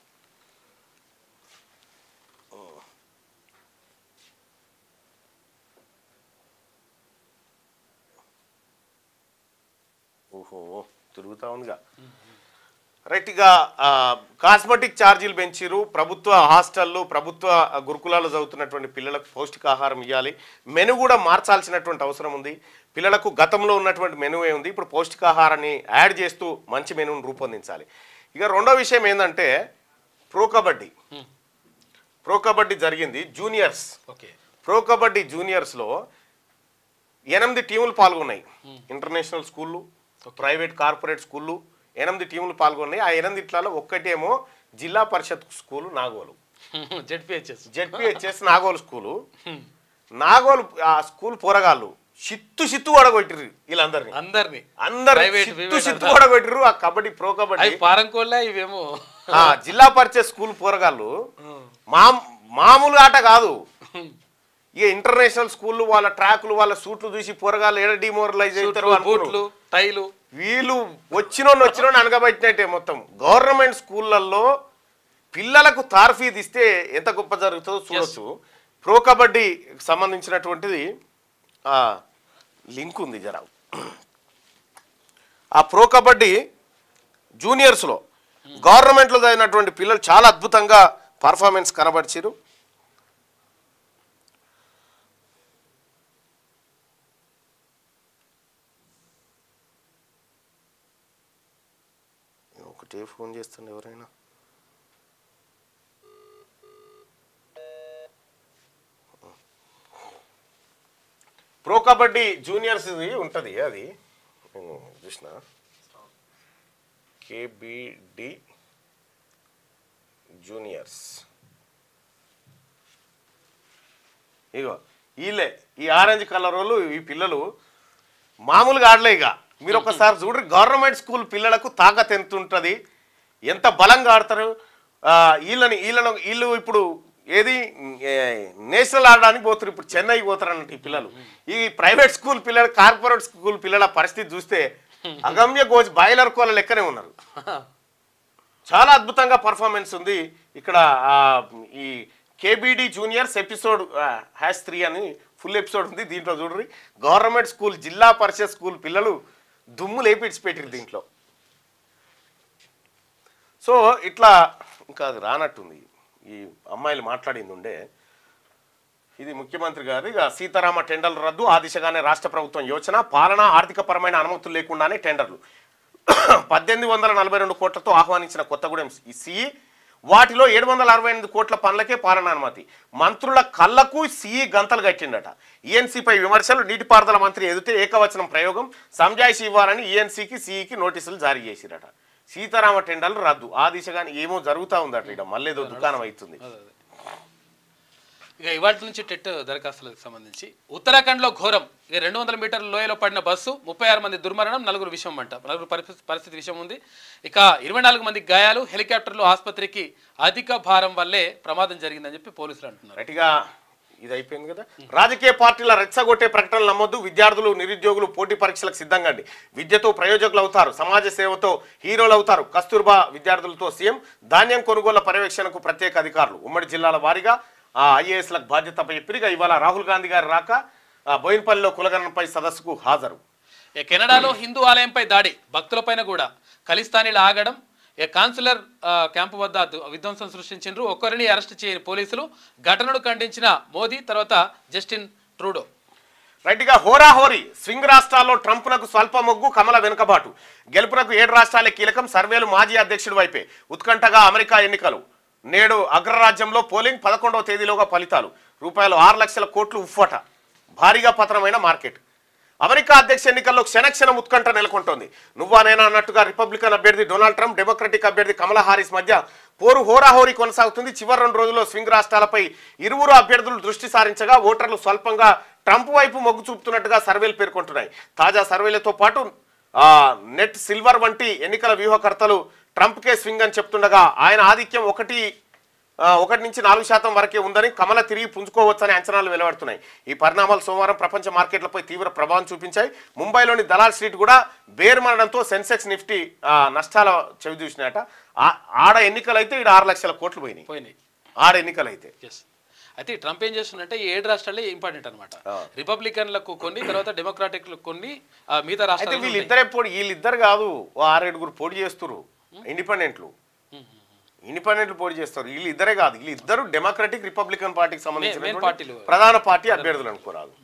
ఓహో తిరుగుతా ఉందిగా రైట్ ఇక ఆ, కాస్మెటిక్ ఛార్జీలు పెంచిరు ప్రభుత్వ హాస్టళ్ళు ప్రభుత్వ గురుకులాలు చదువుతున్నటువంటి పిల్లలకు పౌష్టికాహారం ఇవ్వాలి మెను కూడా మార్చాల్సినటువంటి అవసరం ఉంది పిల్లలకు గతంలో ఉన్నటువంటి మెనువే ఉంది ఇప్పుడు పౌష్టికాహారాన్ని యాడ్ చేస్తూ మంచి మెనుని రూపొందించాలి ఇక రెండో విషయం ఏంటంటే ప్రో కబడ్డీ ప్రో కబడ్డీ జరిగింది జూనియర్స్ ఓకే ప్రో కబడ్డీ జూనియర్స్లో ఎనిమిది టీములు పాల్గొన్నాయి ఇంటర్నేషనల్ స్కూళ్ళు ప్రైవేట్ కార్పొరేట్ స్కూళ్ళు ఎనిమిది టీములు పాల్గొన్నాయి ఆ ఎనిమిదిట్లలో ఒక్కటేమో Zilla Parishad school Nagole ZPHS ZPHS Nagole school Nagole ఆ స్కూల్ పోరగాళ్ళు సిత్తు సిత్తు వడగొట్టిర్రు వీళ్ళందరినీ అందరినీ అందరు Private, సిత్తు private సిత్తు అంతా. వడగొట్టిర్రు ఆ కబడ్డీ ప్రో కబడ్డీ అవి పారంకోళ్ళ ఇవేమో ఆ, జిల్లా పరిషత్ స్కూల్ పోరగాళ్ళు మా మామూలు ఆట కాదు ఇక ఇంటర్నేషనల్ స్కూళ్ళు వాళ్ళ ట్రాకులు వాళ్ళ సూట్లు చూసి పోరగాళ్ళు ఏడ డిమోరలైజ్ అవుతారు సూట్లు, అనుకున్నారు. బూట్లు టైలు వీళ్ళు వచ్చినోళ్ళు వచ్చినోళ్ళు అనగబట్టినట్టే మొత్తం గవర్నమెంట్ స్కూళ్ళల్లో పిల్లలకు తార్ఫీది ఇస్తే ఎంత గొప్ప జరుగుతుందో చూడొచ్చు ప్రో కబడ్డీ సంబంధించినటువంటిది ఆ, లింక్ ఉంది జర ఆ ప్రో కబడ్డీ జూనియర్స్లో గవర్నమెంట్లో చదివినటువంటి పిల్లలు చాలా అద్భుతంగా పర్ఫార్మెన్స్ కనబరిచారు ఒకటే ఫోన్ చేస్తుండే ఎవరైనా ప్రో కబడ్డీ జూనియర్స్ ఇది ఉంటుంది అది నేను చూసిన కేబిడి జూనియర్స్ ఇగో వీళ్ళే ఈ ఆరెంజ్ కలర్ వాళ్ళు ఈ పిల్లలు మామూలుగా ఆడలే ఇక మీరు ఒకసారి చూడండి గవర్నమెంట్ స్కూల్ పిల్లలకు తాకత్ ఎంత ఉంటుంది ఎంత బలంగా ఆడతారు ఆ, వీళ్ళని వీళ్ళను వీళ్ళు ఇప్పుడు ఏది ఏ, నేషనల్ ఆడడానికి పోతారు ఇప్పుడు చెన్నై పోతారు అన్నట్టు ఈ పిల్లలు ఈ ప్రైవేట్ స్కూల్ పిల్లలు కార్పొరేట్ స్కూల్ పిల్లల పరిస్థితి చూస్తే అగమ్య గోజ్ బాయిలర్ కోల లెక్కనే ఉన్నారు చాలా అద్భుతంగా పర్ఫార్మెన్స్ ఉంది ఇక్కడ ఆ, ఈ KBD juniors episode hash three అని ఫుల్ ఎపిసోడ్ ఉంది దీంట్లో చూడండి గవర్నమెంట్ స్కూల్ జిల్లా పరిషత్ స్కూల్ పిల్లలు దుమ్ము లేపిడిచిపెట్టారు దీంట్లో సో ఇట్లా ఇంకా అది రానట్టుంది ఈ అమ్మాయిలు మాట్లాడింది ఉండే ఇది ముఖ్యమంత్రి గారు ఇక సీతారామ టెండర్లు రద్దు ఆ దిశగానే రాష్ట్ర ప్రభుత్వం యోచన పాలన ఆర్థికపరమైన అనుమతులు లేకుండానే టెండర్లు పద్దెనిమిది వందల నలభై రెండు కోట్లతో ఆహ్వానించిన కొత్తగూడెం సిఈ వాటిలో ఏడు వందల అరవై ఎనిమిది కోట్ల పనులకే పాలన అనుమతి మంత్రుల కళ్ళకు సిఈ గంతలు కట్టిండట ఈఎన్సీపై విమర్శలు నీటిపారుదల మంత్రి ఎదుటే ఏకవచనం ప్రయోగం సంజాయిషి ఇవ్వాలని ఈఎన్సీకి సిఈకి నోటీసులు జారీ చేసిరట సీతారామ టెండర్లు రద్దు ఆ దిశగానే ఏమో జరుగుతూ ఉందట ఇక్కడ మళ్ళీ ఏదో దుకాణం అవుతుంది అదే, అదే. ఇక ఇవాటి నుంచి టెట్ దరఖాస్తులకు సంబంధించి ఉత్తరాఖండ్లో ఘోరం ఇక రెండు వందల మీటర్ల లోయలో పడిన బస్సు ముప్పై ఆరు మంది దుర్మరణం నలుగురు విషయం అంట నలుగురు పరిస్థితి పరిస్థితి విషయం ఉంది ఇక ఇరవై నాలుగు మంది గాయాలు హెలికాప్టర్లు ఆసుపత్రికి అధిక భారం వల్లే ప్రమాదం జరిగిందని చెప్పి పోలీసులు అంటున్నారు గట్టిగా ఇది అయిపోయింది కదా రాజకీయ పార్టీల రెచ్చగొట్టే ప్రకటనలు నమ్మొద్దు విద్యార్థులు నిరుద్యోగులు పోటీ పరీక్షలకు సిద్ధంగా అండి విద్యతో ప్రయోజకులు అవుతారు సమాజ సేవతో హీరోలు అవుతారు కస్తూర్బా విద్యార్థులతో సీఎం ధాన్యం కొనుగోళ్ల పర్యవేక్షణకు ప్రత్యేక అధికారులు ఉమ్మడి జిల్లాల వారీగా ఆ ఐఏఎస్లకు బాధ్యత చెప్పిరిగా ఇవాళ రాహుల్ గాంధీ గారు రాక ఆ, బోయినపల్లిలో కులగణంపై సదస్సుకు హాజరు ఇక కెనడాలో హిందూ ఆలయంపై దాడి భక్తులపైన కూడా ఖలిస్తానీలు ఆగడం ఇక కాన్సులర్ ఆ, క్యాంపు వద్ద దు- విధ్వంసం సృష్టించారు ఒక్కరిని అరెస్ట్ చేయని పోలీసులు ఘటనను ఖండించిన మోదీ తర్వాత జస్టిన్ ట్రూడో రైట్గా హోరాహోరీ స్వింగ్ రాష్ట్రాల్లో ట్రంప్నకు స్వల్ప మొగ్గు కమల వెనుకబాటు గెలుపునకు ఏడు రాష్ట్రాలే కీలకం సర్వేలు మాజీ అధ్యక్షుడు వైపే ఉత్కంఠగా అమెరికా ఎన్నికలు నేడు అగ్రరాజ్యంలో పోలింగ్ పదకొండవ తేదీలోగా ఫలితాలు రూపాయలు ఆరు లక్షల కోట్లు ఉఫ్వట భారీగా పతనమైన మార్కెట్ అమెరికా అధ్యక్ష ఎన్నికల్లో క్షణక్షణం ఉత్కంఠ నెలకొంటోంది నువ్వా నేనా అన్నట్టుగా రిపబ్లికన్ అభ్యర్థి డొనాల్డ్ ట్రంప్ డెమోక్రటిక్ అభ్యర్థి కమలా హారిస్ మధ్య పోరు హోరాహోరీ కొనసాగుతుంది చివరి రెండు రోజుల్లో స్వింగ్ రాష్ట్రాలపై ఇరువురు అభ్యర్థులు దృష్టి సారించగా ఓటర్లు స్వల్పంగా ట్రంప్ వైపు మొగ్గు చూపుతున్నట్టుగా సర్వేలు పేర్కొంటున్నాయి తాజా సర్వేలతో పాటు ఆ, నెట్ సిల్వర్ వంటి ఎన్నికల వ్యూహకర్తలు ట్రంప్కే స్వింగ్ అని చెప్తుండగా ఆయన ఆధిక్యం ఒకటి ఆ, ఒకటి నుంచి నాలుగు శాతం వరకే ఉందని కమల తిరిగి పుంజుకోవచ్చని అంచనాలు వెలువడుతున్నాయి ఈ పరిణామాలు సోమవారం ప్రపంచ మార్కెట్లపై తీవ్ర ప్రభావం చూపించాయి ముంబైలోని దలాల్ స్ట్రీట్ కూడా బేర్మనడంతో సెన్సెక్స్ నిఫ్టీ ఆ, నష్టాల చెవి చూసినాయట ఆ- ఆడ ఎన్నికలైతే ఇక్కడ ఆరు లక్షల కోట్లు పోయినాయి పోయినాయి ఆడ ఎన్నికలైతే ఎస్ అయితే ఈ ట్రంప్ ఏం చేస్తుందంటే ఈ ఏడు రాష్ట్రాలే ఇంపార్టెంట్ అనమాట ఆ. రిపబ్లికన్లకు కొన్ని తర్వాత డెమోక్రాటిక్లకు కొన్ని ఆ, మిగతా అయితే రాష్ట్రాలు వీళ్ళిద్దరే పోటీ వీళ్ళిద్దరు కాదు ఓ ఆరేడుగురు పోటీ చేస్తురు ఇండిపెండెంట్లు ఇండిపెండెంట్లు పోటీ చేస్తారు వీళ్ళు ఇద్దరే కాదు వీళ్ళు ఇద్దరు డెమోక్రటిక్ రిపబ్లికన్ పార్టీకి main సంబంధించిన పార్టీలు. ప్రధాన పార్టీ అభ్యర్థులు అనుకోరాదు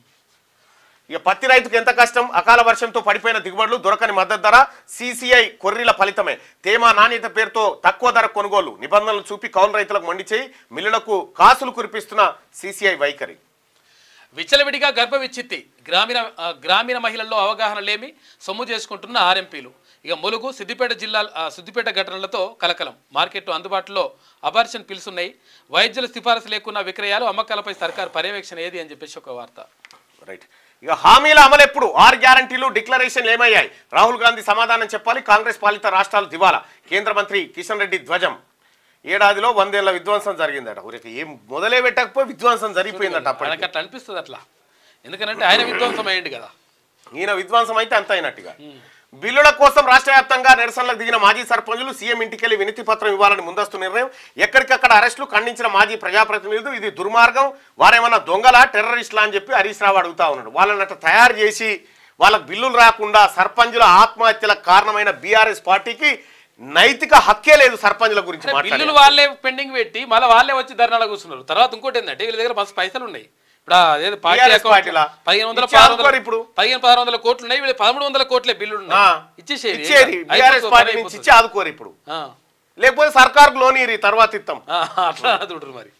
ఇక పత్తి రైతుకు ఎంత కష్టం అకాల వర్షంతో పడిపోయిన దిగుబడులు దొరకని మద్దతు ధర సీసీఐ కొర్రీల ఫలితమే తేమ నాణ్యత పేరుతో తక్కువ ధర కొనుగోలు నిబంధనలు చూపి కౌలు రైతులకు మండి చేయి మిల్లులకు కాసులు కురిపిస్తున్న సీసీఐ వైఖరి విచ్చలవిడిగా గర్భ విచ్చిత్తి గ్రామీణ ఆ, గ్రామీణ మహిళల్లో అవగాహన లేమి సొమ్ము చేసుకుంటున్న ఆర్ఎంపీలు ఇక ములుగు సిద్దిపేట జిల్లా ఆ, సిద్దిపేట ఘటనలతో కలకలం మార్కెట్ అందుబాటులో అబార్షన్ పిలుసున్నాయి వైద్యుల సిఫారసు లేకున్న విక్రయాలు అమ్మకాలపై సర్కారు పర్యవేక్షణ ఏది అని చెప్పేసి ఒక వార్త రైట్ ఇక హామీల అమలు ఎప్పుడు ఆరు గ్యారంటీలు డిక్లరేషన్లు ఏమయ్యాయి రాహుల్ గాంధీ సమాధానం చెప్పాలి కాంగ్రెస్ పాలిత రాష్ట్రాలు దివాలా కేంద్ర మంత్రి కిషన్ రెడ్డి ధ్వజం ఏడాదిలో వందేళ్ల విధ్వంసం జరిగిందట ఊరికి ఏం మొదలే పెట్టకపోయి విధ్వంసం జరిగిపోయిందట ఆయనకు అప్పటికి అట్లా అనిపిస్తుంది అట్లా ఎందుకంటే ఆయన విధ్వంసం అయ్యింది కదా ఈయన విధ్వంసం అయితే అంత అయినట్టుగా బిల్లుల కోసం రాష్ట్ర వ్యాప్తంగా నిరసనలకు దిగిన మాజీ సర్పంచులు సీఎం ఇంటికెళ్లి వినతి పత్రం ఇవ్వాలని ముందస్తు నిర్ణయం ఎక్కడికక్కడ అరెస్టులు ఖండించిన మాజీ ప్రజాప్రతినిధులు ఇది దుర్మార్గం వారేమన్నా దొంగలా టెర్రరిస్టులా అని చెప్పి హరీష్ రావు అడుగుతా ఉన్నాడు వాళ్ళని అట్లా తయారు చేసి వాళ్ళకి బిల్లులు రాకుండా సర్పంచుల ఆత్మహత్యలకు కారణమైన బీఆర్ఎస్ పార్టీకి నైతిక హక్కే లేదు సర్పంచుల గురించి అంటే మాట్లాడే బిల్లులు వాళ్ళే పెండింగ్ పెట్టి మళ్ళీ వాళ్ళే వచ్చి ధర్నాలు కూర్చున్నారు తర్వాత ఇంకోటి ఏంటంటే వీళ్ళ దగ్గర మస్తు పైసలు ఉన్నాయి ఇప్పుడు ఆ అదేదో పార్టీ TRS అకౌంట్ పార్టీలా? పదిహేను వందల ఇచ్చి పదహారు ఆదుకోరు వందల ఇప్పుడు. పదిహేను పదహారు వందల కోట్లు ఉన్నాయి వీళ్ళు పదమూడు వందల కోట్లే బిల్లులు ఆ, ఉన్నాయి ఇచ్చేసేది ఇచ్చేది బీఆర్ఎస్ పార్టీ నుంచి ఇచ్చి ఆదుకోరు ఇప్పుడు లేకపోతే సర్కార్కు లోన్ ఇరి తర్వాత ఇస్తాం అట్లా చూడరు మరి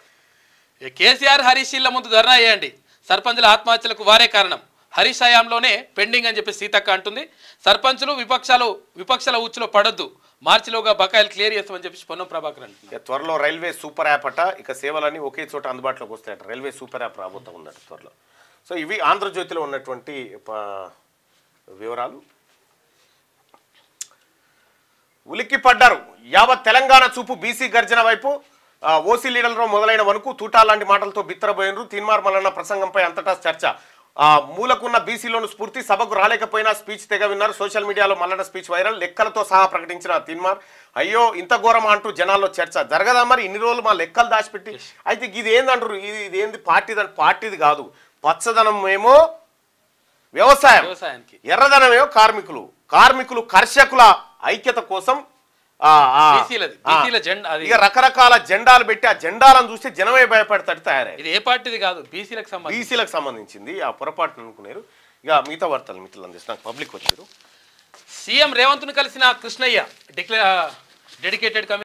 ఇక కేసీఆర్ హరీష్ ఇళ్ళ ముందు ధర్నా చేయండి సర్పంచుల ఆత్మహత్యలకు వారే కారణం హరీష్ హయాంలోనే పెండింగ్ అని చెప్పి సీతక్క అంటుంది సర్పంచులు విపక్షాలు విపక్షాల ఉచ్చులో పడొద్దు మార్చిలోగా బకాయిలు క్లియర్ చేస్తామని చెప్పి పొన్నం ప్రభాకర్ అంటుంది ఇక త్వరలో రైల్వే సూపర్ యాప్ అట ఇక సేవలన్నీ ఒకే చోట అందుబాటులోకి వస్తాయట రైల్వే సూపర్ యాప్ రాబోతా ఉందట త్వరలో సో ఇవి ఆంధ్రజ్యోతిలో ఉన్నటువంటి ప- వివరాలు ఉలిక్కి పడ్డారు యావత్ తెలంగాణ చూపు బీసీ గర్జన వైపు ఆ, ఓసీ లీడర్లో మొదలైన వణుకు తూటా లాంటి మాటలతో బిత్తరబోయినరు తీన్మార్ మల్లన్న ప్రసంగంపై అంతటా చర్చ ఆ, మూలకున్న బీసీలోను స్ఫూర్తి సభకు రాలేకపోయినా స్పీచ్ తెగ విన్నారు సోషల్ మీడియాలో మల్లన్న స్పీచ్ వైరల్ లెక్కలతో సహా ప్రకటించిన తీన్మార్ అయ్యో ఇంత ఘోరమా అంటూ జనాల్లో చర్చ జరగదా మరి ఇన్ని రోజులు మా లెక్కలు దాచిపెట్టి అయితే ఇది ఏందంటారు ఇది ఇది ఏంది పార్టీది పార్టీది కాదు పచ్చదనం ఏమో వ్యవసాయం వ్యవసాయానికి ఎర్రదనమేమో కార్మికులు కార్మికులు కర్షకుల ఐక్యత కోసం ఆ, ఆ, బీసీలది. ఆ, బీసీల జెండా అది. ఇక రకరకాల జెండాలు పెట్టి ఆ జెండాలను చూస్తే జనమే భయపడతాడు తయారై ఇది ఏ పార్టీది కాదు బీసీలకు సంబంధించి బీసీలకు సంబంధించింది ఆ పొరపాటు అనుకున్నారు ఇక మిగతా వార్తలు మిత్రులు అందిస్తే నాకు పబ్లిక్ వచ్చారు సీఎం రేవంత్ను కలిసిన కృష్ణయ్య డిక్లే డెడికేటెడ్ కమిటీ